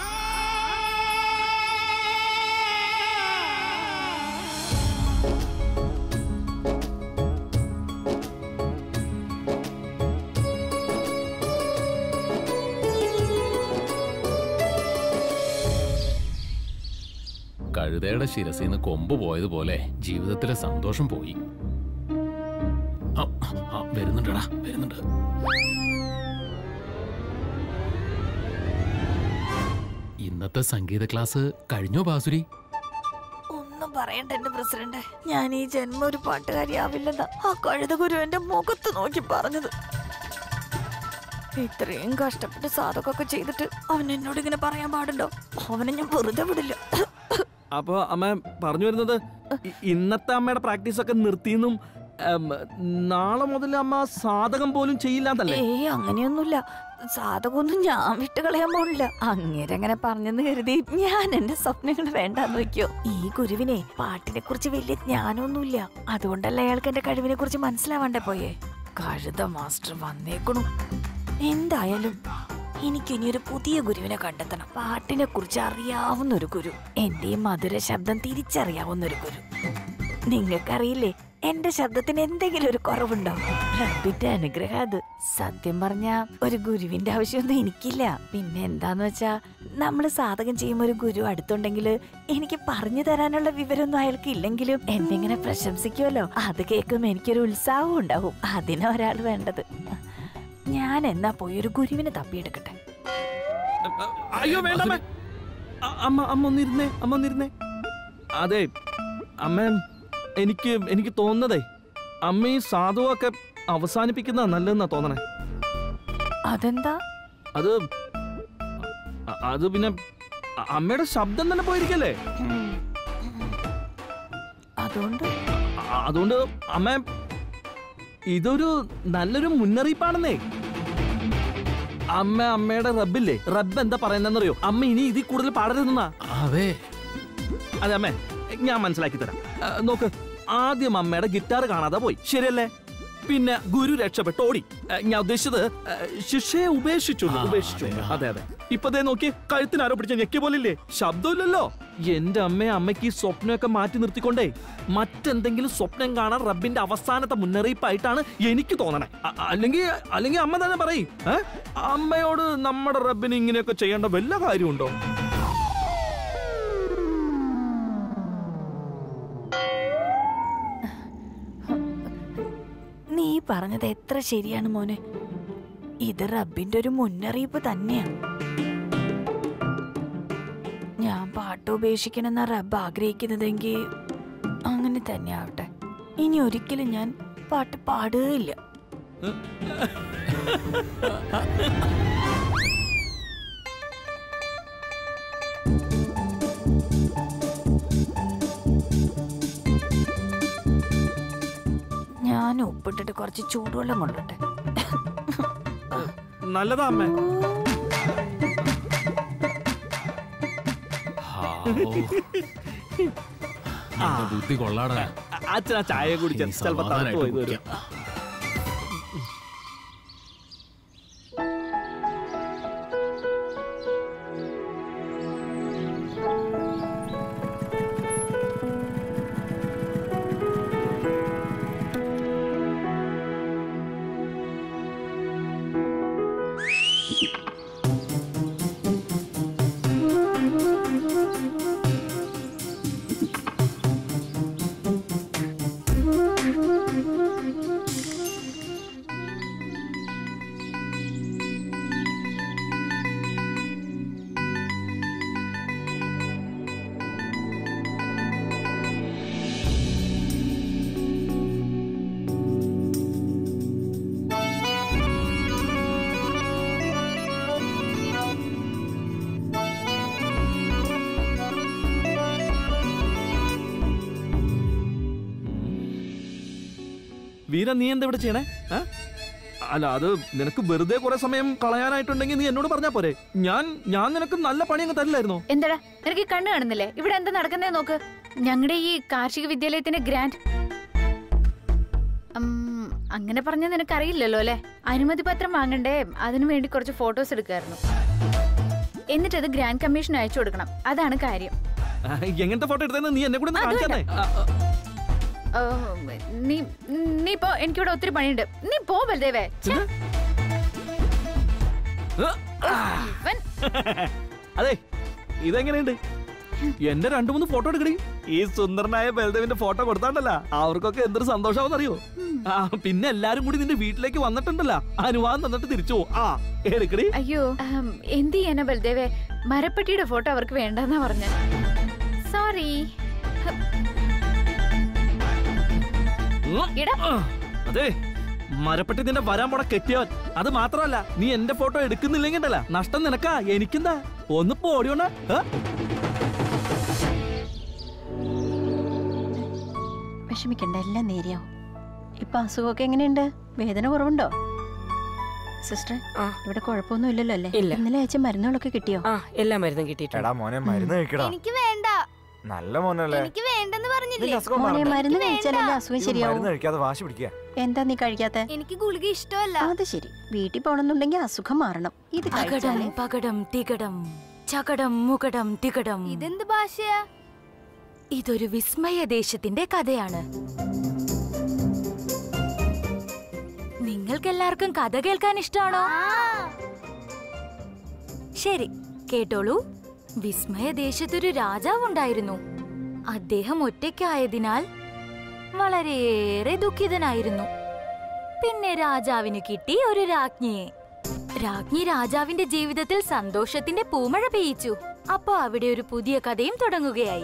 കഴുതയുടെ ശിരസിൽ നിന്ന് കൊമ്പ് പോയതുപോലെ ജീവിതത്തിലെ സന്തോഷം പോയി ആ, ആ, വരുന്നുണ്ടടാ വരുന്നുണ്ട് ഇന്നത്തെ സംഗീത ക്ലാസ് കഴിഞ്ഞോ ബാസുരി ഒന്നും പറയണ്ട എന്റെ പ്രസിഡന്റ് ഞാൻ ഈ ജന്മം ഒരു പാട്ടുകാരിയാവില്ലെന്ന് ആ കഴുത ഗുരു എന്റെ മുഖത്ത് നോക്കി പറഞ്ഞത് ഇത്രയും കഷ്ടപ്പെട്ട് സാധകമൊക്കെ ചെയ്തിട്ട് അവൻ എന്നോട് ഇങ്ങനെ പറയാൻ പാടുണ്ടോ അവനെ ഞാൻ വെറുതെ വിടില്ല അപ്പൊ അമ്മ പറഞ്ഞു വരുന്നത് ഇ- ഇന്നത്തെ അമ്മയുടെ പ്രാക്ടീസ് ഒക്കെ നിർത്തിയെന്നും ഉം, നാളെ മുതൽ അമ്മ സാധകം പോലും ചെയ്യില്ലാന്നല്ലേ ഏയ് അങ്ങനെയൊന്നുമില്ല സാധകമൊന്നും ഞാൻ വിട്ടുകളയാൻ പോണില്ല അങ്ങേരങ്ങനെ പറഞ്ഞെന്ന് കരുതി ഞാൻ എന്റെ സ്വപ്നങ്ങൾ വേണ്ടാന്ന് വെക്കോ ഈ ഗുരുവിനെ പാട്ടിനെ കുറിച്ച് വലിയ ജ്ഞാനമൊന്നുമില്ല അതുകൊണ്ടല്ല അയാൾക്ക് എന്റെ കഴിവിനെ കുറിച്ച് മനസ്സിലാവാണ്ടേ പോയേ കഴുത മാസ്റ്റർ വന്നേക്കണു എന്തായാലും എനിക്ക് ഇനി ഒരു പുതിയ ഗുരുവിനെ കണ്ടെത്തണം പാട്ടിനെ കുറിച്ച് അറിയാവുന്ന ഒരു ഗുരു എന്റെ ഈ മധുര ശബ്ദം തിരിച്ചറിയാവുന്ന ഒരു ഗുരു നിങ്ങൾക്കറിയില്ലേ എന്റെ ശബ്ദത്തിന് എന്തെങ്കിലും ഒരു കുറവുണ്ടോ റബ്ബിന്റെ അനുഗ്രഹം അത് സത്യം പറഞ്ഞ ഒരു ഗുരുവിന്റെ ആവശ്യമൊന്നും എനിക്കില്ല പിന്നെ എന്താന്ന് വെച്ചാ നമ്മൾ സാധകം ചെയ്യുമ്പോൾ ഒരു ഗുരു അടുത്തുണ്ടെങ്കിൽ എനിക്ക് പറഞ്ഞു തരാനുള്ള വിവരമൊന്നും അയാൾക്ക് ഇല്ലെങ്കിലും എന്നെ ഇങ്ങനെ പ്രശംസിക്കുമല്ലോ അത് കേൾക്കുമ്പോൾ എനിക്കൊരു ഉത്സാഹം ഉണ്ടാവും അതിനാ ഒരാൾ വേണ്ടത് ഞാൻ എന്നാ പോയി ഒരു ഗുരുവിനെ തപ്പിയെടുക്കട്ടെ അയ്യോ വേണ്ട അമ്മേ. അ- അമ്മ അമ്മ ഒന്നിരുന്നേ അമ്മ ഒന്നിരുന്നേ അതെ അമ്മ എനിക്ക് എനിക്ക് തോന്നുന്നതേ അമ്മ ഈ സാധുവൊക്കെ അവസാനിപ്പിക്കുന്ന നല്ലതെന്നാ തോന്നണേ അതെന്താ അത് അ- അത് പിന്നെ അ- അമ്മയുടെ ശബ്ദം തന്നെ പോയിരിക്കല്ലേ അതുകൊണ്ട് അ- അതുകൊണ്ട് അമ്മ ഇതൊരു നല്ലൊരു മുന്നറിയിപ്പാണെന്നേ അമ്മ അമ്മയുടെ റബ്ബില്ലേ റബ്ബ് എന്താ പറയുന്നറിയോ അമ്മ ഇനി ഇതിൽ കൂടുതൽ പാടരുതെന്നാ അതെ അതെ അമ്മേ ഞാൻ മനസ്സിലാക്കി തരാം ആ, നോക്ക് ആദ്യം അമ്മയുടെ ഗിറ്റാർ കാണാതെ പോയി ശരിയല്ലേ പിന്നെ ഗുരു രക്ഷപ്പെട്ടു ഓടി ആ, ഞാൻ ഉദ്ദേശിച്ചത് ആ, ശിക്ഷയെ ഉപേക്ഷിച്ചു ആ, ഉപേക്ഷിച്ചു അതെ. അതെ അതെ ഇപ്പതേ നോക്കി കഴുത്തിന് ആരോ പിടിച്ച ഞെക്കിയ പോലില്ലേ ശബ്ദമില്ലല്ലോ എന്റെ അമ്മയെ അമ്മയ്ക്ക് ഈ സ്വപ്നമൊക്കെ മാറ്റി നിർത്തിക്കൊണ്ടേ മറ്റെന്തെങ്കിലും സ്വപ്നം കാണാൻ റബ്ബിന്റെ അവസാനത്തെ മുന്നറിയിപ്പായിട്ടാണ് എനിക്ക് തോന്നണേ അ- അല്ലെങ്കിൽ അല്ലെങ്കിൽ അമ്മ തന്നെ പറയും ഏ? അമ്മയോട് നമ്മുടെ റബ്ബിന് ഇങ്ങനെയൊക്കെ ചെയ്യേണ്ട വല്ല കാര്യമുണ്ടോ നീ പറഞ്ഞത് എത്ര ശരിയാണ് മോനെ ഇത് റബ്ബിന്റെ ഒരു മുന്നറിയിപ്പ് തന്നെയാണ് ഞാൻ പാട്ട് ഉപേക്ഷിക്കണമെന്ന റബ്ബ് ആഗ്രഹിക്കുന്നതെങ്കിൽ അങ്ങനെ തന്നെ ആവട്ടെ ഇനി ഒരിക്കലും ഞാൻ പാട്ട് പാടുകയില്ല ഞാൻ ഉപ്പിട്ടിട്ട് കുറച്ച് ചൂടുവെള്ളം കൊണ്ടോട്ടെ നല്ലതാ അമ്മേ ഹാവൂ. നിന്റെ ബുദ്ധി കൊള്ളാടാ അച്ഛൻ ആ ചായ കുടിച്ച ഇനി ചിലപ്പോ തണുപ്പ് സമാധാനായിട്ട് പോയി വരും കുടിക്കാം. വീര നീ എന്താ ഇവിടെ ചെയ്യണേ ആ? അല്ല അത് നിനക്ക് വെറുതെ കുറെ സമയം കളയാനായിട്ടുണ്ടെങ്കിൽ നീ എന്നോട് പറഞ്ഞാ പോരെ ഞാൻ ഞാൻ നിനക്ക് നല്ല പണി അങ്ങ് തരില്ലായിരുന്നോ എന്താടാ നിനക്ക് ഈ കണ്ണ് കാണുന്നില്ലേ ഇവിടെ എന്താ നടക്കുന്നേ നോക്ക് ഞങ്ങളുടെ ഈ കാർഷിക വിദ്യാലയത്തിന്റെ ഗ്രാൻഡ് ഉം, അങ്ങനെ പറഞ്ഞ നിനക്ക് അറിയില്ലല്ലോ അല്ലെ അനുമതി പത്രം വാങ്ങണ്ടേ അതിനു വേണ്ടി കുറച്ച് ഫോട്ടോസ് എടുക്കായിരുന്നു എന്നിട്ട് അത് ഗ്രാൻഡ് കമ്മീഷൻ അയച്ചു കൊടുക്കണം അതാണ് കാര്യം ആ, എങ്ങനത്തെ ഫോട്ടോ എടുത്തതെന്ന് നീ എന്നെ കൂടെ ഒന്ന് അത് കാണിക്കാന്നേ ആ, ഓ, നീ നീ പോ എനിക്കിവിടെ ഒത്തിരി പണിയുണ്ട് നീ പോ ബൽദേവേ ഛെ, ആ, ഇവൻ അതെ ഇതെങ്ങനെയുണ്ട് എന്റെ രണ്ടു മൂന്ന് ഫോട്ടോ എടുക്കടി ഈ സുന്ദരനായ ബലദേവിന്റെ ഫോട്ടോ കൊടുത്താണ്ടല്ല അവർക്കൊക്കെ എന്തൊരു സന്തോഷമാവെന്ന് അറിയോ ആ പിന്നെ എല്ലാരും കൂടി നിന്റെ വീട്ടിലേക്ക് വന്നിട്ടുണ്ടല്ലോ അനുവാദം തന്നിട്ട് തിരിച്ചു പോകും ആ എടുക്കടി അയ്യോ ഉം, എന്ത് ചെയ്യാനാ ബൽദേവേ മരപ്പെട്ടിയുടെ ഫോട്ടോ അവർക്ക് വേണ്ടെന്നാ പറഞ്ഞ സോറി ഉം. ഇടാ. ആ, അതെ മരപ്പെട്ടി നിന്റെ വരാൻ പോണ കെട്ടിയവൻ അത് മാത്രമല്ല നീ എന്റെ ഫോട്ടോ എടുക്കുന്നില്ലെങ്കിൽ ഉണ്ടല്ലോ നഷ്ടം നിനക്കാ എനിക്കെന്താ ഒന്ന് പോടിയോണ വിഷമിക്കണ്ട എല്ലാം നേരെയാവും ഇപ്പൊ അസുഖമൊക്കെ എങ്ങനെയുണ്ട് വേദന കുറവുണ്ടോ സിസ്റ്റർ ആ. ഇവിടെ കുഴപ്പമൊന്നും ഇല്ലല്ലോ അല്ലേ ഇല്ല. ഇന്നലെ അയച്ച മരുന്നുകളൊക്കെ കിട്ടിയോ ആ എല്ലാ മരുന്നും കിട്ടിയിട്ടുണ്ട് എടാ മോനെ മരുന്ന് കഴിക്കടാ എനിക്ക് വേണ്ട നല്ല മോനല്ലേ എനിക്ക് വേണ്ടെന്ന് പറഞ്ഞില്ലേ നിന്റെ അസുഖം മോനെ മാറണ്ടേ? മരുന്ന് വേണ്ട. കഴിച്ചാലല്ലേ അസുഖം ഇത് ശരിയാവും മരുന്ന് കഴിക്കാതെ വാശി പിടിക്കുക എന്താ നീ കഴിക്കാത്ത എനിക്ക് ഗുളിക ഇഷ്ടമല്ല അത് ശരി വീട്ടിൽ പോണെന്നുണ്ടെങ്കിൽ അസുഖം മാറണം ഇത് അകടം കഴിച്ചാലേ പകടം തികടം ചകടം മുകടം തികടം ഇതെന്ത് ഭാഷയാ ഇതൊരു വിസ്മയ ദേശത്തിന്റെ കഥയാണ് നിങ്ങൾക്കെല്ലാവർക്കും കഥ കേൾക്കാൻ ഇഷ്ടമാണോ ശരി കേട്ടോളൂ വിസ്മയ ദേശത്തൊരു രാജാവുണ്ടായിരുന്നു അദ്ദേഹം ഒറ്റയ്ക്കായതിനാൽ വളരെയേറെ ദുഃഖിതനായിരുന്നു പിന്നെ രാജാവിന് കിട്ടി ഒരു രാജ്ഞിയെ രാജ്ഞി രാജാവിന്റെ ജീവിതത്തിൽ സന്തോഷത്തിന്റെ പൂമഴ പെയ്യിച്ചു അപ്പോ അവിടെ ഒരു പുതിയ കഥയും തുടങ്ങുകയായി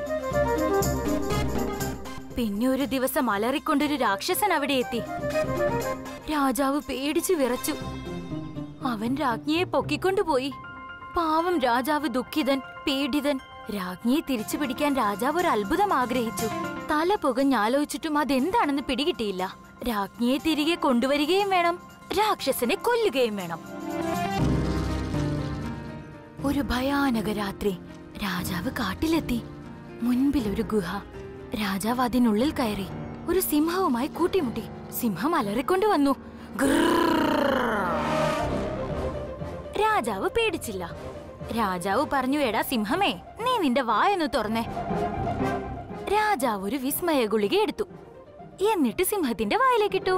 പിന്നെ ഒരു ദിവസം അലറിക്കൊണ്ടൊരു രാക്ഷസൻ അവിടെ എത്തി രാജാവ് പേടിച്ചു വിറച്ചു അവൻ രാജ്ഞിയെ പൊക്കിക്കൊണ്ടുപോയി പാവം രാജാവ് ദുഃഖിതൻ പീഡിതൻ രാജ്ഞിയെ തിരിച്ചു പിടിക്കാൻ രാജാവ് ഒരു അത്ഭുതം ആഗ്രഹിച്ചു തല പുകഞ്ഞാലോചിച്ചിട്ടും അതെന്താണെന്ന് പിടികിട്ടിയില്ല രാജ്ഞിയെ തിരികെ കൊണ്ടുവരികയും വേണം രാക്ഷസനെ കൊല്ലുകയും വേണം ഒരു ഭയാനക രാത്രി രാജാവ് കാട്ടിലെത്തി മുൻപിൽ ഒരു ഗുഹ രാജാവ് അതിനുള്ളിൽ കയറി ഒരു സിംഹവുമായി കൂട്ടിമുട്ടി സിംഹം അലറിക്കൊണ്ടു വന്നു രാജാവ് പേടിച്ചില്ല രാജാവ് പറഞ്ഞു എടാ സിംഹമേ നീ നിന്റെ വായൊന്ന് തുറന്നേ രാജാവ് ഒരു വിസ്മയ ഗുളിക എടുത്തു എന്നിട്ട് സിംഹത്തിന്റെ വായിലേക്കിട്ടു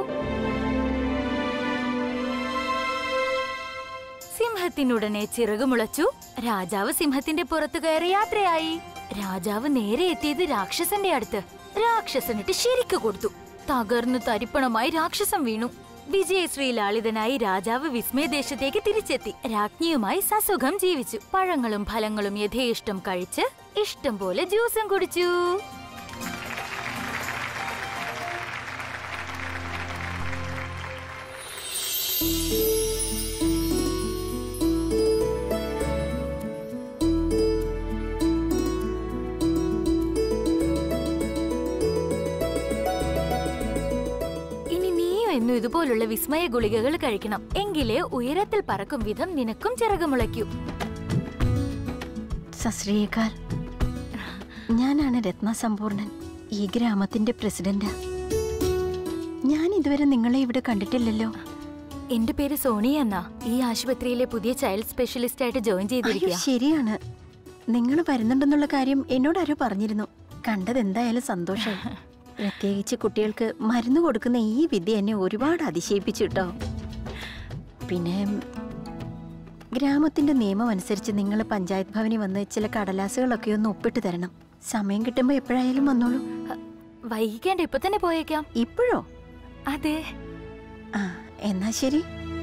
സിംഹത്തിനുടനെ ചിറകുമുളച്ചു രാജാവ് സിംഹത്തിന്റെ പുറത്തു കയറി യാത്രയായി രാജാവ് നേരെ എത്തിയത് രാക്ഷസന്റെ അടുത്ത് രാക്ഷസനിട്ട് ശരിക്കു കൊടുത്തു തകർന്നു തരിപ്പണമായി രാക്ഷസം വീണു വിജയശ്രീ ലാളിതനായി രാജാവ് വിസ്മയദേശത്തേക്ക് തിരിച്ചെത്തി രാജ്ഞിയുമായി സസുഖം ജീവിച്ചു പഴങ്ങളും ഫലങ്ങളും യഥേഷ്ടം കഴിച്ച് ഇഷ്ടം പോലെ ജ്യൂസും കുടിച്ചു ഇനി നീയും എന്നും ഇതുപോലുള്ള വിസ്മയ ഗുളികകൾ കഴിക്കണം എങ്കിലേ ഉയരത്തിൽ പറക്കും വിധം നിനക്കും ചിറകുമുളയ്ക്കൂ സശ്രീകാൽ ഞാനാണ് രത്ന സമ്പൂർണൻ ഈ ഗ്രാമത്തിന്റെ പ്രസിഡന്റ് ഞാൻ ഇതുവരെ നിങ്ങളെ ഇവിടെ കണ്ടിട്ടില്ലല്ലോ എന്റെ പേര് സോണിയ എന്നാ ഈ ആശുപത്രിയിലെ പുതിയ ചൈൽഡ് സ്പെഷ്യലിസ്റ്റ് ആയിട്ട് ജോയിൻ അയ്യോ ചെയ്തിരിക്കുക ശരിയാണ് നിങ്ങൾ വരുന്നുണ്ടെന്നുള്ള കാര്യം എന്നോട് ആരോ പറഞ്ഞിരുന്നു കണ്ടത് എന്തായാലും സന്തോഷമായി പ്രത്യേകിച്ച് കുട്ടികൾക്ക് മരുന്ന് കൊടുക്കുന്ന ഈ വിദ്യ എന്നെ ഒരുപാട് അതിശയിപ്പിച്ചു കേട്ടോ പിന്നെ ഗ്രാമത്തിന്റെ നിയമം അനുസരിച്ച് നിങ്ങൾ പഞ്ചായത്ത് ഭവനിൽ വന്ന് ചില കടലാസുകളൊക്കെ ഒന്ന് ഒപ്പിട്ട് തരണം സമയം കിട്ടുമ്പോൾ എപ്പോഴായാലും വന്നോളൂ വൈകിക്കേണ്ട ഇപ്പൊ തന്നെ പോയേക്കാം ഇപ്പോഴോ അതെ ആ എന്നാ ശരി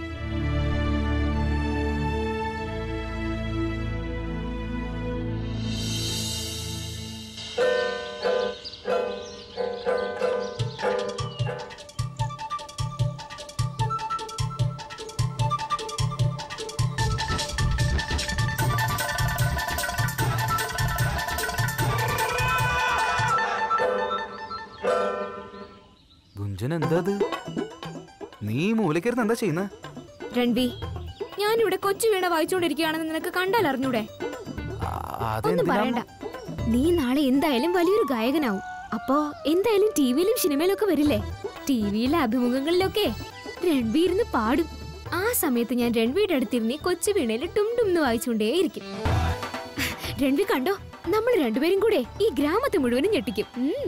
ഗുഞ്ചൻ എന്താ അത് നീ മൂലക്കരുന്ന് എന്താ ചെയ്യുന്നത് രൺവി ഞാനിവിടെ കൊച്ചു വീണ വായിച്ചുകൊണ്ടിരിക്കുകയാണെന്ന് നിനക്ക് കണ്ടാൽ അറിഞ്ഞൂടെ ഒന്നും പറയണ്ട നീ നാളെ എന്തായാലും വലിയൊരു ഗായകനാവും അപ്പോ എന്തായാലും ടിവിയിലും സിനിമയിലും ഒക്കെ വരില്ലേ ടിവിയിലെ അഭിമുഖങ്ങളിലൊക്കെ രൺവി ഇരുന്ന് പാടും ആ സമയത്ത് ഞാൻ രൺവിയുടെ അടുത്തിരുന്ന് ഈ കൊച്ചു വീണയിൽ ടും ടും എന്ന് വായിച്ചുകൊണ്ടേയിരിക്കും രൺവി കണ്ടോ നമ്മൾ രണ്ടുപേരും കൂടെ ഈ ഗ്രാമത്തെ മുഴുവനും ഞെട്ടിക്കും ഉം.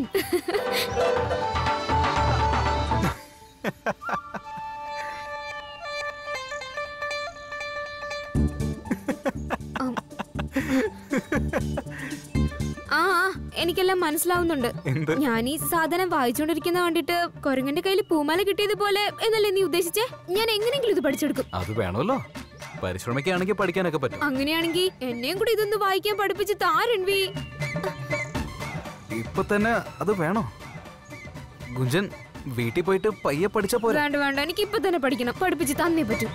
ആ ആ, എനിക്കെല്ലാം മനസ്സിലാവുന്നുണ്ട് എന്ത് ഞാൻ ഈ സാധനം വായിച്ചുകൊണ്ടിരിക്കുന്ന കണ്ടിട്ട് കൊരങ്ങന്റെ കയ്യിൽ പൂമാല കിട്ടിയതുപോലെ എന്നല്ലേ നീ ഉദ്ദേശിച്ചേ ഞാൻ എങ്ങനെയെങ്കിലും ഇത് പഠിച്ചെടുക്കും അത് വേണമല്ലോ പരിശ്രമിക്കുകയാണെങ്കിൽ പഠിക്കാനൊക്കെ പറ്റും അങ്ങനെയാണെങ്കിൽ എന്നെയും കൂടി ഇതൊന്ന് വായിക്കാൻ പഠിപ്പിച്ച് താരൺവി ഇപ്പൊ തന്നെ അത് വേണോ ഗുഞ്ചൻ വീട്ടിൽ പോയിട്ട് പയ്യെ പഠിച്ച പോരാ വേണ്ട വേണ്ട എനിക്ക് ഇപ്പൊ തന്നെ പഠിക്കണം പഠിപ്പിച്ച് തന്നേ പറ്റൂ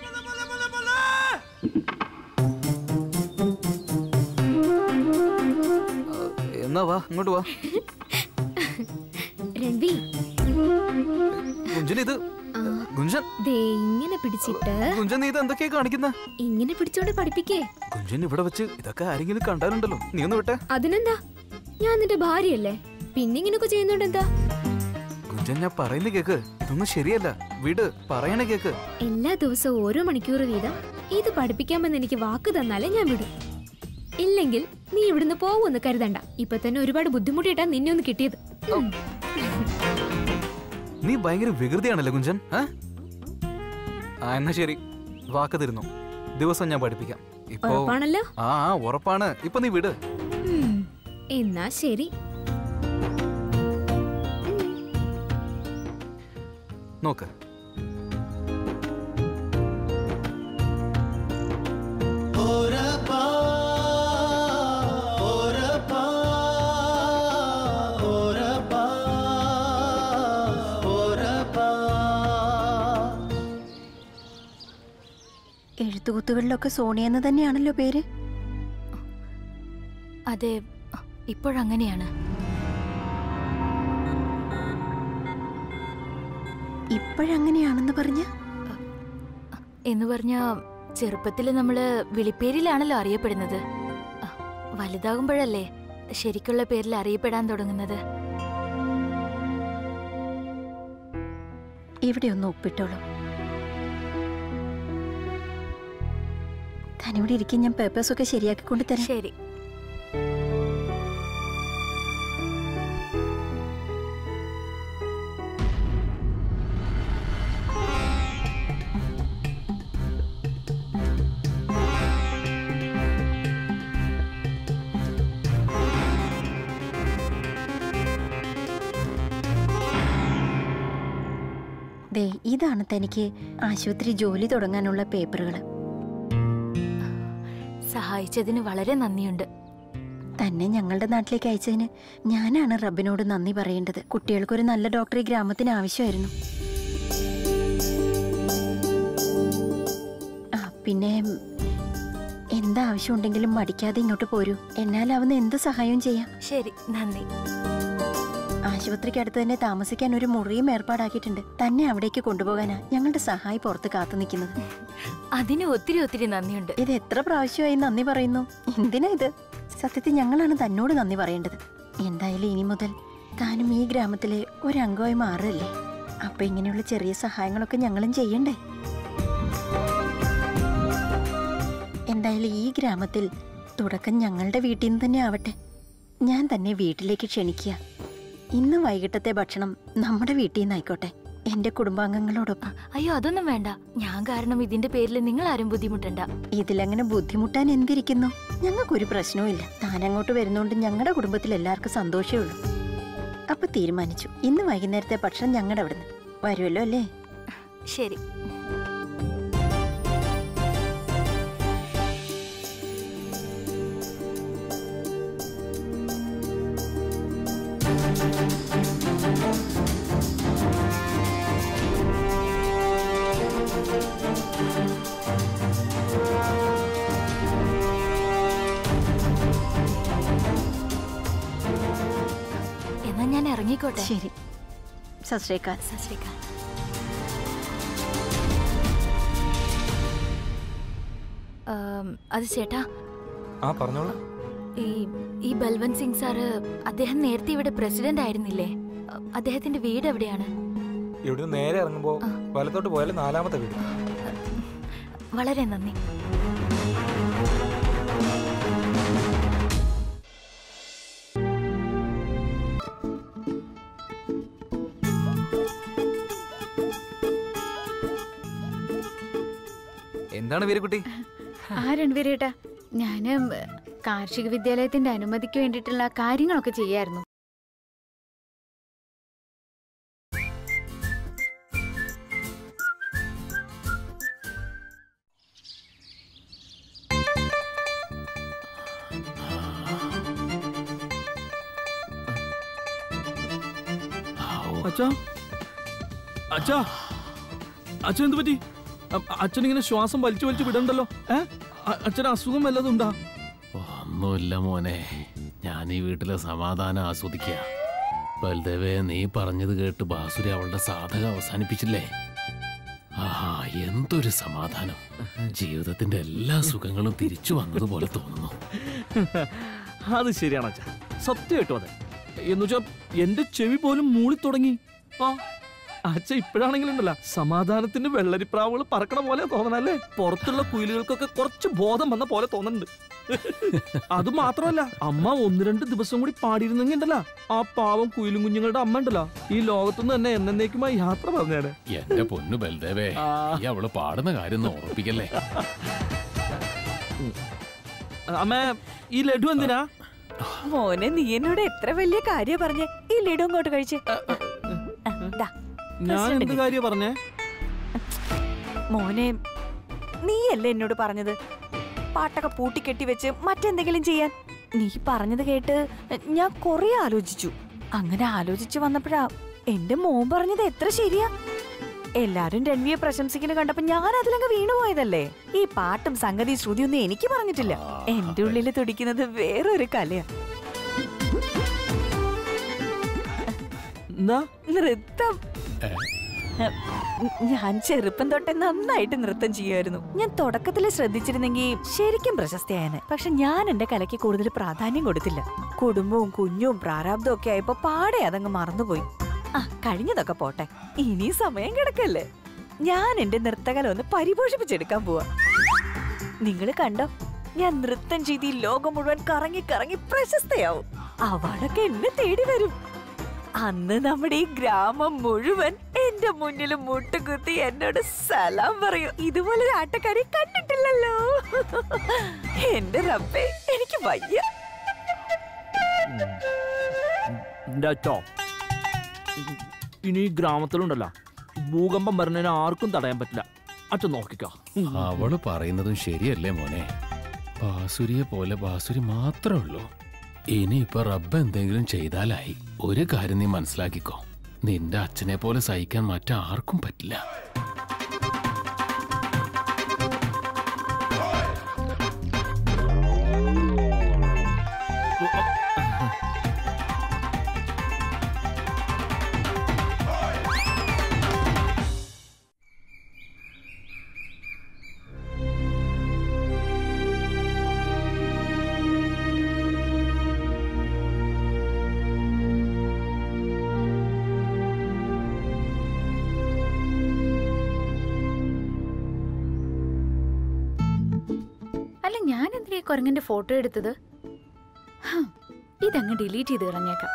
എന്നാ വാ ഇങ്ങോട്ട് വാ രൺവി ഗുഞ്ചൻ ഇത് ആ, ഗുഞ്ചൻ ദേ ഇങ്ങനെ പിടിച്ചിട്ട് ഗുഞ്ചൻ നീ ഇത് എന്തൊക്കെയാ കാണിക്കുന്ന ഇങ്ങനെ പിടിച്ചോണ്ട് പഠിപ്പിക്കേ ഗുഞ്ചൻ ഇവിടെ വെച്ച് ഇതൊക്കെ ആരെങ്കിലും കണ്ടാലുണ്ടല്ലോ നീ ഒന്ന് വിട്ടെ അതിനെന്താ ഞാൻ നിന്റെ ഭാര്യയല്ലേ പിന്നെ ഇങ്ങനൊക്കെ ചെയ്യുന്നോണ്ട് എന്താ ഗുഞ്ചൻ ഞാൻ പറയുന്ന കേക്ക് ഇതൊന്നും ശരിയല്ല വിട് പറയണ കേക്ക് എല്ലാ ദിവസവും ഓരോ മണിക്കൂർ വീതം ഇത് പഠിപ്പിക്കാമെന്ന് എനിക്ക് വാക്ക് തന്നാലേ ഞാൻ വിടും ഇല്ലെങ്കിൽ നീ ഇവിടുന്ന് പോകുമെന്ന് കരുതണ്ട ഇപ്പൊ തന്നെ ഒരുപാട് ബുദ്ധിമുട്ടിയിട്ടാ നിന്നെ ഒന്ന് കിട്ടിയത് ഉം. നീ ഭയങ്കര വികൃതിയാണല്ലേ കുഞ്ചൻ ആ? ആ എന്നാ ശരി വാക്ക് തരുന്നു ദിവസം ഞാൻ പഠിപ്പിക്കാം ഇപ്പോ ഉറപ്പാണല്ലോ ആ ആ, ഉറപ്പാണ് ഇപ്പൊ നീ വിട് ഉം. എന്നാ ശരി നോക്ക് ഓരപ്പാ ഓരപ്പാ ഓരപ്പാ ഓരപ്പാ എഴുത്തുകുത്തുകളിലൊക്കെ സോണിയ എന്ന് തന്നെയാണല്ലോ പേര് അതെ ഇപ്പോഴങ്ങനെയാണ് ഇപ്പോഴങ്ങനെയാണെന്ന് പറഞ്ഞ എന്ന് പറഞ്ഞ ചെറുപ്പത്തിൽ നമ്മള് വിളിപ്പേരിലാണല്ലോ അറിയപ്പെടുന്നത് അ, വലുതാകുമ്പോഴല്ലേ ശരിക്കുള്ള പേരിൽ അറിയപ്പെടാൻ തുടങ്ങുന്നത് ഇവിടെ ഒന്ന് ഒപ്പിട്ടോളൂ തനിവിടെ ഇരിക്കും ഞാൻ പേപ്പേഴ്സ് ഒക്കെ ശരിയാക്കി കൊണ്ട് തരാം ശരി ദേ ഇതാണ് തനിക്ക് ആശുപത്രി ജോലി തുടങ്ങാനുള്ള പേപ്പറുകൾ സഹായിച്ചതിന് വളരെ നന്ദിയുണ്ട് തന്നെ ഞങ്ങളുടെ നാട്ടിലേക്ക് അയച്ചതിന് ഞാനാണ് റബ്ബിനോട് നന്ദി പറയേണ്ടത് കുട്ടികൾക്കൊരു നല്ല ഡോക്ടറെ ഈ ഗ്രാമത്തിന് ആവശ്യമായിരുന്നു ആ പിന്നെ എന്താ ആവശ്യമുണ്ടെങ്കിലും മടിക്കാതെ ഇങ്ങോട്ട് പോരൂ എന്നാലാവുന്ന എന്ത് സഹായവും ചെയ്യാം ശരി നന്ദി ആശുപത്രിക്ക് അടുത്ത് തന്നെ താമസിക്കാൻ ഒരു മുറിയും ഏർപ്പാടാക്കിയിട്ടുണ്ട് തന്നെ അവിടേക്ക് കൊണ്ടുപോകാനാ ഞങ്ങളുടെ സഹായി പുറത്ത് കാത്തു നിൽക്കുന്നത് അതിന് ഒത്തിരി ഒത്തിരി നന്ദിയുണ്ട് ഇത് എത്ര പ്രാവശ്യമായി നന്ദി പറയുന്നു എന്തിനാ ഇത് സത്യത്തിൽ ഞങ്ങളാണ് തന്നോട് നന്ദി പറയേണ്ടത് എന്തായാലും ഇനി മുതൽ താനും ഈ ഗ്രാമത്തിലെ ഒരംഗമായി മാറല്ലേ അപ്പൊ ഇങ്ങനെയുള്ള ചെറിയ സഹായങ്ങളൊക്കെ ഞങ്ങളും ചെയ്യണ്ടേ എന്തായാലും ഈ ഗ്രാമത്തിൽ തുടക്കം ഞങ്ങളുടെ വീട്ടിൽ നിന്ന് തന്നെ ആവട്ടെ ഞാൻ തന്നെ വീട്ടിലേക്ക് ക്ഷണിക്കുക ഇന്ന് വൈകിട്ടത്തെ ഭക്ഷണം നമ്മുടെ വീട്ടിൽ നിന്നായിക്കോട്ടെ എന്റെ കുടുംബാംഗങ്ങളോടൊപ്പം അയ്യോ അതൊന്നും വേണ്ട ഞാൻ കാരണം ഇതിന്റെ പേരിൽ നിങ്ങൾ ആരും ബുദ്ധിമുട്ടണ്ട ഇതിലങ്ങനെ ബുദ്ധിമുട്ടാൻ എന്തിരിക്കുന്നു ഞങ്ങൾക്കൊരു പ്രശ്നവും ഇല്ല താൻ അങ്ങോട്ട് വരുന്നോണ്ട് ഞങ്ങളുടെ കുടുംബത്തിൽ എല്ലാവർക്കും സന്തോഷമേ ഉള്ളൂ അപ്പൊ തീരുമാനിച്ചു ഇന്ന് വൈകുന്നേരത്തെ ഭക്ഷണം ഞങ്ങളുടെ അവിടുന്ന് വരുമല്ലോ അല്ലേ ശരി എന്നാ ഞാൻ ഇറങ്ങിക്കോട്ടെ ശരി സശ്രീകാൽ സശ്രീകാൽ ആം, അത് ചേട്ടാ ആ പറഞ്ഞോളൂ ഈ ഈ ബൽവന്ത് സിംഗ് സാറ് അദ്ദേഹം നേരത്തെ ഇവിടെ പ്രസിഡന്റ് ആയിരുന്നില്ലേ അ- അദ്ദേഹത്തിന്റെ വീട് എവിടെയാണ് ഇവിടുന്ന് നേരെ ഇറങ്ങുമ്പോ വലത്തോട്ട് പോയാൽ നാലാമത്തെ വീട് വളരെ നന്ദി എന്താണ് വീരക്കുട്ടി ആ രണ്ടുപേരേട്ടാ ഞാന് കാർഷിക വിദ്യാലയത്തിന്റെ അനുമതിക്ക് വേണ്ടിയിട്ടുള്ള കാര്യങ്ങളൊക്കെ ചെയ്യായിരുന്നു അച്ഛാ അച്ഛാ അച്ഛൻ എന്ത് പറ്റി അ- അച്ഛൻ ഇങ്ങനെ ശ്വാസം വലിച്ചു വലിച്ചു വിടണ്ടല്ലോ ഏ അ- അച്ഛന് അസുഖം വല്ലതും ഉണ്ടാ ഒന്നുമില്ല മോനെ ഞാൻ ഈ വീട്ടിലെ സമാധാനം ആസ്വദിക്കുക ബൽദേവേ നീ പറഞ്ഞത് കേട്ട് ബാസുരി അവളുടെ സാധക അവസാനിപ്പിച്ചില്ലേ ആഹാ എന്തൊരു സമാധാനം ജീവിതത്തിന്റെ എല്ലാ സുഖങ്ങളും തിരിച്ചു വന്നതുപോലെ തോന്നുന്നു അത് ശരിയാണ് അച്ഛാ സത്യമായിട്ടും അതെ എന്നുവെച്ചാ എന്റെ ചെവി പോലും മൂളി തുടങ്ങി ആ അച്ഛ ഇപ്പോഴാണെങ്കിലുണ്ടല്ല സമാധാനത്തിന്റെ വെള്ളരിപ്രാവുകൾ പറക്കണ പോലെ തോന്നണല്ലേ പുറത്തുള്ള കുയിലുകൾക്കൊക്കെ കുറച്ച് ബോധം വന്ന പോലെ തോന്നുന്നുണ്ട് അത് മാത്രമല്ല അമ്മ ഒന്ന് രണ്ട് ദിവസം കൂടി പാടിയിരുന്നെങ്കിൽ ഉണ്ടല്ല ആ പാവം കുയിലും കുഞ്ഞുങ്ങളുടെ അമ്മ ഉണ്ടല്ലോ ഈ ലോകത്തുനിന്ന് തന്നെ എന്നേക്കുമായി യാത്ര പറഞ്ഞേനെ എന്റെ പൊന്നു ബൽദേവേ ഈ അവള് പാടുന്ന കാര്യം ഒന്ന് ഓർപ്പിക്കല്ലേ അമ്മ ഈ ലഡു എന്തിനാ മോനെ നീ എന്നോട് എത്ര വലിയ കാര്യം പറഞ്ഞേ ഈ ലഡു അങ്ങോട്ട് കഴിച്ച് ദാ, ഞാൻ എന്ത് പ്രസിഡന്റിന്. കാര്യ പറഞ്ഞേ മോനെ നീയല്ലേ എന്നോട് പറഞ്ഞത് പാട്ടൊക്കെ പൂട്ടിക്കെട്ടി വെച്ച് മറ്റെന്തെങ്കിലും ചെയ്യാൻ നീ പറഞ്ഞത് കേട്ട് ഞാൻ കുറെ ആലോചിച്ചു അങ്ങനെ ആലോചിച്ചു വന്നപ്പോഴാ എന്റെ മോൻ പറഞ്ഞത് എത്ര ശരിയാ എല്ലാരും രൺവിയെ പ്രശംസിക്കുന്ന കണ്ടപ്പോ ഞാൻ അതിലങ്ങ് വീണുപോയതല്ലേ ഈ പാട്ടും സംഗതി ശ്രുതിയൊന്നും എനിക്ക് പറഞ്ഞിട്ടില്ല എന്റെ ഉള്ളിൽ തുടിക്കുന്നത് വേറൊരു കലയാ എന്താ നൃത്തം ഞാൻ ചെറുപ്പം തൊട്ടേ നന്നായിട്ട് നൃത്തം ചെയ്യുമായിരുന്നു ഞാൻ തുടക്കത്തിൽ ശ്രദ്ധിച്ചിരുന്നെങ്കിൽ ശരിക്കും പ്രശസ്തിയായനെ പക്ഷെ ഞാൻ എന്റെ കലയ്ക്ക് കൂടുതൽ പ്രാധാന്യം കൊടുത്തില്ല കുടുംബവും കുഞ്ഞും പ്രാരാബ്ദവും ഒക്കെ ആയപ്പോ പാടെ അതങ്ങ് മറന്നുപോയി ആ കഴിഞ്ഞതൊക്കെ പോട്ടെ ഇനി സമയം കിടക്കല്ലേ ഞാൻ എന്റെ നൃത്തകല ഒന്ന് പരിപോഷിപ്പിച്ചെടുക്കാൻ പോവാ നിങ്ങൾ കണ്ടോ ഞാൻ നൃത്തം ചെയ്ത് ഈ ലോകം മുഴുവൻ കറങ്ങി കറങ്ങി പ്രശസ്തയാവും അവാർഡൊക്കെ എന്നെ തേടി വരും അന്ന് നമ്മുടെ ഈ ഗ്രാമം മുഴുവൻ എന്റെ മുന്നിൽ മുട്ടുകുത്തി എന്നോട് സലാം പറയും ഇതുപോലെ ഒരു ആട്ടക്കാരെ കണ്ടിട്ടില്ലല്ലോ എന്റെ റബ്ബേ എനിക്ക് വയ്യ എന്റെ അച്ചോ ഇനി ഈ ഗ്രാമത്തിലുണ്ടല്ലോ ഭൂകമ്പം വരുന്നതിന് ആർക്കും തടയാൻ പറ്റില്ല അച്ഛൻ നോക്കിക്കോ അവള് പറയുന്നതും ശരിയല്ലേ മോനെ ബാസുരിയെ പോലെ ബാസുരി മാത്രമേ ഉള്ളൂ ഇനിയിപ്പൊ റബ്ബ് എന്തെങ്കിലും ചെയ്താലായി ഒരു കാര്യം നീ മനസ്സിലാക്കിക്കോ നിന്റെ അച്ഛനെ പോലെ സഹിക്കാൻ മറ്റാർക്കും പറ്റില്ല അല്ല ഞാൻ എന്തിനാ ഈ കുരങ്ങന്റെ ഫോട്ടോ എടുത്തത് ഹം, ഇതങ്ങ് ഡിലീറ്റ് ചെയ്ത് കളഞ്ഞേക്കാം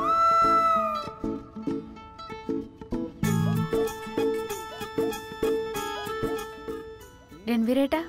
രൺവീരേട്ടാ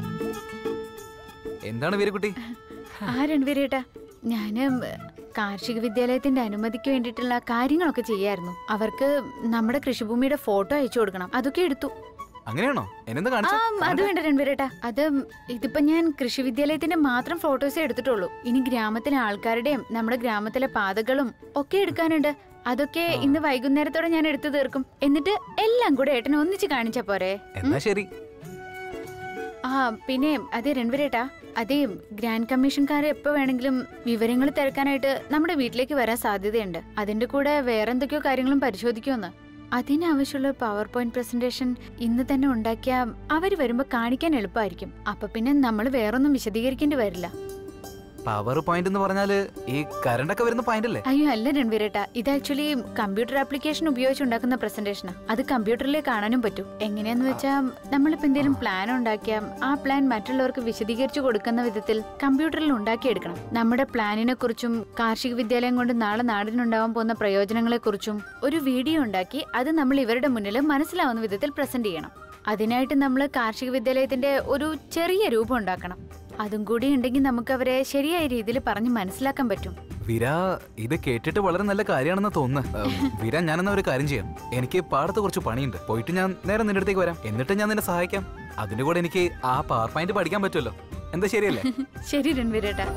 എന്താണ് വീരക്കുട്ടി ആ രൺവീരേട്ടാ ഞാന് കാർഷിക വിദ്യാലയത്തിന്റെ അനുമതിക്ക് വേണ്ടിയിട്ടുള്ള കാര്യങ്ങളൊക്കെ ചെയ്യായിരുന്നു അവർക്ക് നമ്മുടെ കൃഷിഭൂമിയുടെ ഫോട്ടോ അയച്ചു കൊടുക്കണം അതൊക്കെ എടുത്തു അങ്ങനെയാണോ എന്നെന്താ ആ കാണിച്ച അത് വേണ്ട രൺവീരേട്ടാ അത് ഇതിപ്പോ ഞാൻ കൃഷി വിദ്യാലയത്തിന്റെ മാത്രം ഫോട്ടോസേ എടുത്തിട്ടുള്ളൂ ഇനി ഗ്രാമത്തിലെ ആൾക്കാരുടെയും നമ്മുടെ ഗ്രാമത്തിലെ പാതകളും ഒക്കെ എടുക്കാനുണ്ട് അതൊക്കെ ഇന്ന് വൈകുന്നേരത്തോടെ ഞാൻ എടുത്തു തീർക്കും എന്നിട്ട് എല്ലാം കൂടെ ഏട്ടനെ ഒന്നിച്ച് കാണിച്ചാ പോരെ എന്നാ ശരി ആ പിന്നെ അതെ രൺവീരേട്ടാ അതെ ഗ്രാൻഡ് കമ്മീഷൻകാരെ എപ്പോ വേണമെങ്കിലും വിവരങ്ങൾ തിരക്കാനായിട്ട് നമ്മുടെ വീട്ടിലേക്ക് വരാൻ സാധ്യതയുണ്ട് അതിന്റെ കൂടെ വേറെന്തൊക്കെയോ കാര്യങ്ങളും പരിശോധിക്കുമെന്ന് അതിനാവശ്യമുള്ള പവർ പോയിന്റ് പ്രസന്റേഷൻ ഇന്ന് തന്നെ ഉണ്ടാക്കിയ അവര് വരുമ്പോ കാണിക്കാൻ എളുപ്പമായിരിക്കും അപ്പൊ പിന്നെ നമ്മൾ വേറൊന്നും വിശദീകരിക്കേണ്ടി വരില്ല പവർ പോയിന്റ് എന്ന് പറഞ്ഞാല് ഈ കറണ്ട് ഒക്കെ വരുന്ന പോയിന്റ് അല്ലേ അയ്യോ അല്ല രൺവീരേട്ട ഇത് ആക്ച്വലി കമ്പ്യൂട്ടർ ആപ്ലിക്കേഷൻ ഉപയോഗിച്ച് ഉണ്ടാക്കുന്ന പ്രസന്റേഷനാ അത് കമ്പ്യൂട്ടറിലേ കാണാനും പറ്റും എങ്ങനെയാന്ന് വെച്ചാൽ നമ്മളിപ്പോ എന്തെങ്കിലും പ്ലാൻ ഉണ്ടാക്കിയാൽ ആ പ്ലാൻ മറ്റുള്ളവർക്ക് വിശദീകരിച്ചു കൊടുക്കുന്ന വിധത്തിൽ കമ്പ്യൂട്ടറിൽ ഉണ്ടാക്കിയെടുക്കണം നമ്മുടെ പ്ലാനിനെ കുറിച്ചും കാർഷിക വിദ്യാലയം കൊണ്ട് നാളെ നാടിനുണ്ടാവാൻ പോകുന്ന പ്രയോജനങ്ങളെ കുറിച്ചും ഒരു വീഡിയോ ഉണ്ടാക്കി അത് നമ്മൾ ഇവരുടെ മുന്നിൽ മനസ്സിലാവുന്ന വിധത്തിൽ പ്രസന്റ് ചെയ്യണം അതിനായിട്ട് നമ്മൾ കാർഷിക വിദ്യാലയത്തിന്റെ ഒരു ചെറിയ രൂപം ഉണ്ടാക്കണം അതും കൂടി ഉണ്ടെങ്കിൽ നമുക്ക് അവരെ ശരിയായ രീതിയിൽ പറഞ്ഞ് മനസ്സിലാക്കാൻ പറ്റും വിര ഇത് കേട്ടിട്ട് വളരെ നല്ല കാര്യമാണെന്ന് തോന്നുന്നു ഉം, വിര ഞാനെന്നാ ഒരു കാര്യം ചെയ്യാം എനിക്ക് പാടത്ത് കുറച്ച് പണിയുണ്ട് പോയിട്ട് ഞാൻ നേരെ നിന്റെ അടുത്തേക്ക് വരാം എന്നിട്ട് ഞാൻ നിന്നെ സഹായിക്കാം അതിന്റെ കൂടെ എനിക്ക് ആ പവർ പോയിന്റ് പഠിക്കാൻ പറ്റുമല്ലോ എന്താ ശരിയല്ലേ ശരി രൺവീരേട്ടാ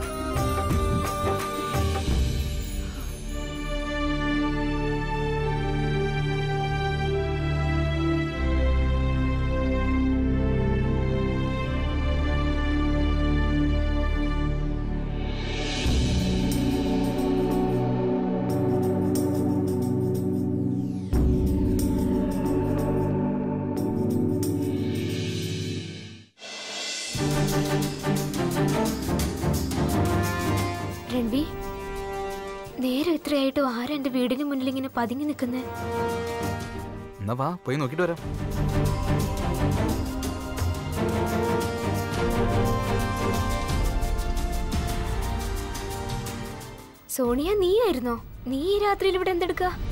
രൺവി നേരെ ഇത്രയായിട്ടും ആരാ എന്റെ വീടിന് മുന്നിൽ ഇങ്ങനെ പതുങ്ങി നിൽക്കുന്നേ എന്നാ വാ പോയി നോക്കിട്ട് വരാം സോണിയ നീയായിരുന്നോ നീ ഈ രാത്രിയിൽ ഇവിടെ എന്തെടുക്ക